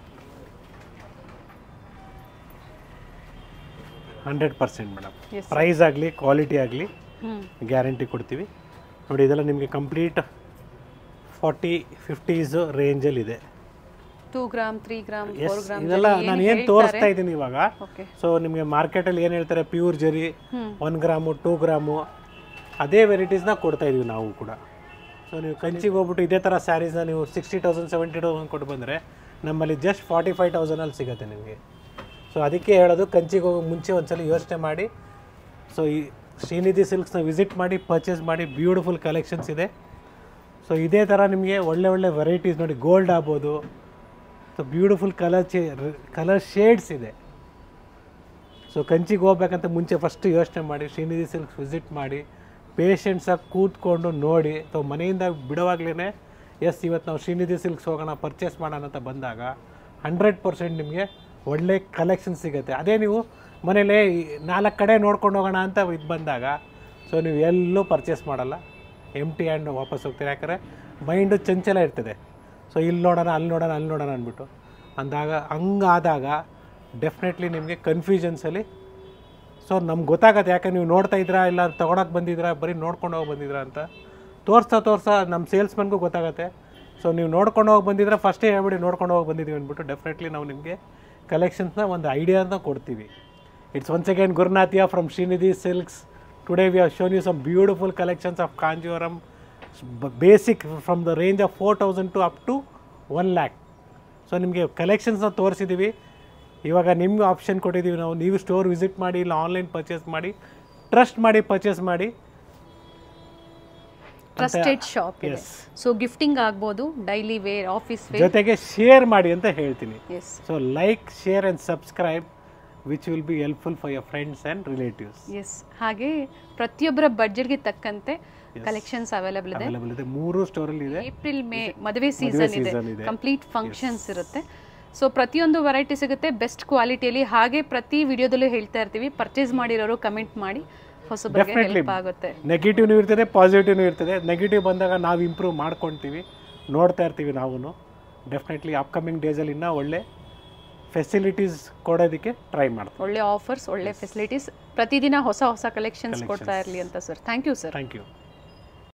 hundred percent madam Yes, price ಆಗಲಿ ಕ್ವಾಲಿಟಿ ಆಗಲಿ ಹ್ಞೂ ಗ್ಯಾರಂಟಿ ಕೊಡ್ತೀವಿ ನೋಡಿ ಇದೆಲ್ಲ ನಿಮಗೆ ಕಂಪ್ಲೀಟ್ ಫಾರ್ಟಿ ಫಿಫ್ಟೀಸು ರೇಂಜಲ್ಲಿ ಇದೆ two gram three gram yes four gram ಇದೆಲ್ಲ ನಾನು ಏನು ತೋರಿಸ್ತಾ ಇದ್ದೀನಿ ಇವಾಗ ಓಕೆ ಸೊ ನಿಮಗೆ ಮಾರ್ಕೆಟಲ್ಲಿ ಏನು ಹೇಳ್ತಾರೆ ಪ್ಯೂರ್ ಜರಿ ಹ್ಮ್. ಒನ್ ಗ್ರಾಮು ಟೂ ಗ್ರಾಮು ಅದೇ ವೆರೈಟೀಸ್ನ ಕೊಡ್ತಾ ಇದೀವಿ ನಾವು ಕೂಡ ಸೊ ನೀವು ಕಂಚಿಗೆ ಹೋಗ್ಬಿಟ್ಟು ಇದೇ ಥರ ಸ್ಯಾರೀಸ್ನ ನೀವು ಸಿಕ್ಸ್ಟಿ ತೌಸಂಡ್ ಸೆವೆಂಟಿ ತೌಸಂಡ್ ಕೊಟ್ಟು ಬಂದರೆ ನಮ್ಮಲ್ಲಿ ಜಸ್ಟ್ ಫಾರ್ಟಿ ಫೈವ್ ತೌಸಂಡಲ್ಲಿ ಸಿಗುತ್ತೆ ನಿಮಗೆ ಸೊ ಅದಕ್ಕೆ ಹೇಳೋದು ಕಂಚಿಗೆ ಹೋಗೋ ಮುಂಚೆ ಒಂದ್ಸಲ ಯೋಚನೆ ಮಾಡಿ ಸೊ ಈ ಶ್ರೀನಿಧಿ ಸಿಲ್ಕ್ಸ್ನ ವಿಸಿಟ್ ಮಾಡಿ ಪರ್ಚೇಸ್ ಮಾಡಿ ಬ್ಯೂಟಿಫುಲ್ ಕಲೆಕ್ಷನ್ಸ್ ಇದೆ ಸೊ ಇದೇ ಥರ ನಿಮಗೆ ಒಳ್ಳೆ ಒಳ್ಳೆ ವೆರೈಟೀಸ್ ನೋಡಿ ಗೋಲ್ಡ್ ಆಗ್ಬೋದು ಸೊ ಬ್ಯೂಟಿಫುಲ್ ಕಲರ್ ಚೇ ಕಲರ್ ಶೇಡ್ಸ್ ಇದೆ ಸೊ ಕಂಚಿಗೆ ಹೋಗ್ಬೇಕಂತ ಮುಂಚೆ ಫಸ್ಟ್ ಯೋಚನೆ ಮಾಡಿ ಶ್ರೀನಿಧಿ ಸಿಲ್ಕ್ಸ್ ವಿಸಿಟ್ ಮಾಡಿ ಪೇಷಂಟ್ಸಾಗಿ ಕೂತ್ಕೊಂಡು ನೋಡಿ ಸೊ ಮನೆಯಿಂದ ಬಿಡುವಾಗ್ಲೇ ಎಸ್ ಇವತ್ತು ನಾವು ಶ್ರೀನಿಧಿ ಸಿಲ್ಕ್ಸ್ ಹೋಗೋಣ ಪರ್ಚೇಸ್ ಮಾಡೋಣ ಅಂತ ಬಂದಾಗ ಹಂಡ್ರೆಡ್ ಪರ್ಸೆಂಟ್ ನಿಮಗೆ ಒಳ್ಳೆ ಕಲೆಕ್ಷನ್ ಸಿಗುತ್ತೆ ಅದೇ ನೀವು ಮನೇಲೇ ನಾಲ್ಕು ಕಡೆ ನೋಡ್ಕೊಂಡು ಹೋಗೋಣ ಅಂತ ಇದು ಬಂದಾಗ ಸೊ ನೀವು ಎಲ್ಲೂ ಪರ್ಚೇಸ್ ಮಾಡಲ್ಲ ಎಮ್ ಟಿ ಹ್ಯಾಂಡ್ ವಾಪಸ್ ಹೋಗ್ತೀರಾ ಯಾಕಂದರೆ ಮೈಂಡು ಚಂಚಲ ಇರ್ತದೆ ಸೊ ಇಲ್ಲಿ ನೋಡೋಣ ಅಲ್ಲಿ ನೋಡೋಣ ಅಲ್ಲಿ ನೋಡೋಣ ಅಂದ್ಬಿಟ್ಟು ಅಂದಾಗ ಹಂಗಾದಾಗ ಡೆಫಿನೆಟ್ಲಿ ನಿಮಗೆ ಕನ್ಫ್ಯೂಷನ್ಸಲ್ಲಿ ಸೊ ನಮ್ಗೆ ಗೊತ್ತಾಗತ್ತೆ ಯಾಕೆ ನೀವು ನೋಡ್ತಾ ಇದ್ರಾ ಇಲ್ಲ ತೊಗೊಳಕ್ಕೆ ಬಂದಿದ್ರಾ ಬರೀ ನೋಡ್ಕೊಂಡು ಹೋಗಿ ಬಂದಿದ್ರಾ ಅಂತ ತೋರಿಸ್ತಾ ತೋರಿಸ್ತಾ ನಮ್ಮ ಸೇಲ್ಸ್ಮನ್ಗೂ ಗೊತ್ತಾಗತ್ತೆ ಸೊ ನೀವು ನೋಡ್ಕೊಂಡು ಹೋಗಿ ಬಂದಿದ್ರೆ ಫಸ್ಟೇ ಹೇಳ್ಬಿಡಿ ನೋಡ್ಕೊಂಡು ಹೋಗಿ ಬಂದಿದ್ದೀವಿ ಅಂದ್ಬಿಟ್ಟು ಡೆಫಿನೆಟ್ಲಿ ನಾವು ನಿಮಗೆ ಕಲೆಕ್ಷನ್ಸ್ನ ಒಂದು ಐಡಿಯಾನ ಕೊಡ್ತೀವಿ ಇಟ್ಸ್ ಒನ್ಸ್ ಅಗೇನ್ ಗುರುನಾಥಿಯಾ from Shrinidhi silks today we have shown you some beautiful collections of Kanjeevaram basic from the range of four thousand to up to one lakh so ನಿಮಗೆ ಕಲೆಕ್ಷನ್ಸ್ನ ತೋರಿಸಿದ್ದೀವಿ ಇವಾಗ ನಿಮ್ಗೆ ಆಪ್ಷನ್ ಕೊಟ್ಟಿದ್ದೀವಿ ನಾವು ನೀವು ಸ್ಟೋರ್ ವಿಸಿಟ್ ಮಾಡಿ ಇಲ್ಲ ಆನ್ಲೈನ್ ಪರ್ಚೇಸ್ ಮಾಡಿ ಟ್ರಸ್ಟ್ ಮಾಡಿ ಪರ್ಚೇಸ್ ಮಾಡಿ ಟ್ರಸ್ಟೆಡ್ ಶಾಪ್ ಇದೆ ಎಸ್ ಸೊ ಗಿಫ್ಟಿಂಗ್ ಆಗ್ಬೋದು ಡೈಲಿ ವೇರ್ ಆಫೀಸ್ ವೇರ್ ಜೊತೆಗೆ ಶೇರ್ ಮಾಡಿ ಅಂತ ಹೇಳ್ತೀನಿ yes so like share and subscribe which will be helpful for your friends and relatives yes ಹಾಗೆ ಪ್ರತಿಯೊಬ್ಬರ ಬಡ್ಜೆಟ್ಗೆ ತಕ್ಕಂತೆ ಕಲೆಕ್ಷನ್ಸ್ ಅವೈಲೇಬಲ್ ಇದೆ ಅವೈಲೇಬಲ್ ಇದೆ ಮೂರು ಸ್ಟೋರಲ್ಲಿ ಇದೆ ಏಪ್ರಿಲ್ ಮೇ ಮದುವೆ ಸೀಸನ್ ಇದೆ season ಇದೆ. ಕಂಪ್ಲೀಟ್ ಫಂಕ್ಷನ್ಸ್ ಇರುತ್ತೆ ಸೊ ಪ್ರತಿಯೊಂದು ವೆರೈಟಿ ಸಿಗುತ್ತೆ ಬೆಸ್ಟ್ ಕ್ವಾಲಿಟಿಯಲ್ಲಿ ಹಾಗೆ ಪ್ರತಿ ವಿಡಿಯೋದಲ್ಲೂ ಹೇಳ್ತಾ ಇರ್ತೀವಿ ಪರ್ಚೇಸ್ ಮಾಡಿರೋರು ಕಮೆಂಟ್ ಮಾಡಿ ಹೊಸಬರಿಗೆ Definitely. ಹೆಲ್ಪ್ ಆಗುತ್ತೆ ನೆಗೆಟಿವ್ನೂ ಇರ್ತದೆ ಪಾಸಿಟಿವ್ನೂ ಇರ್ತದೆ ನೆಗೆಟಿವ್ ಬಂದಾಗ ನಾವು ಇಂಪ್ರೂವ್ ಮಾಡ್ಕೊಳ್ತೀವಿ ನೋಡ್ತಾ ಇರ್ತೀವಿ ನಾವು ಡೆಫಿನೆಟ್ಲಿ ಅಪ್ಕಮಿಂಗ್ ಡೇಸಲ್ಲಿ ಇನ್ನೂ ಒಳ್ಳೆ ಫೆಸಿಲಿಟೀಸ್ ಕೊಡೋದಕ್ಕೆ ಟ್ರೈ ಮಾಡ್ತೀವಿ ಒಳ್ಳೆ ಆಫರ್ಸ್ ಒಳ್ಳೆ ಫೆಸಿಲಿಟೀಸ್ ಪ್ರತಿದಿನ ಹೊಸ ಹೊಸ ಕಲೆಕ್ಷನ್ಸ್ ಕೊಡ್ತಾ ಇರಲಿ ಅಂತ sir thank you sir thank you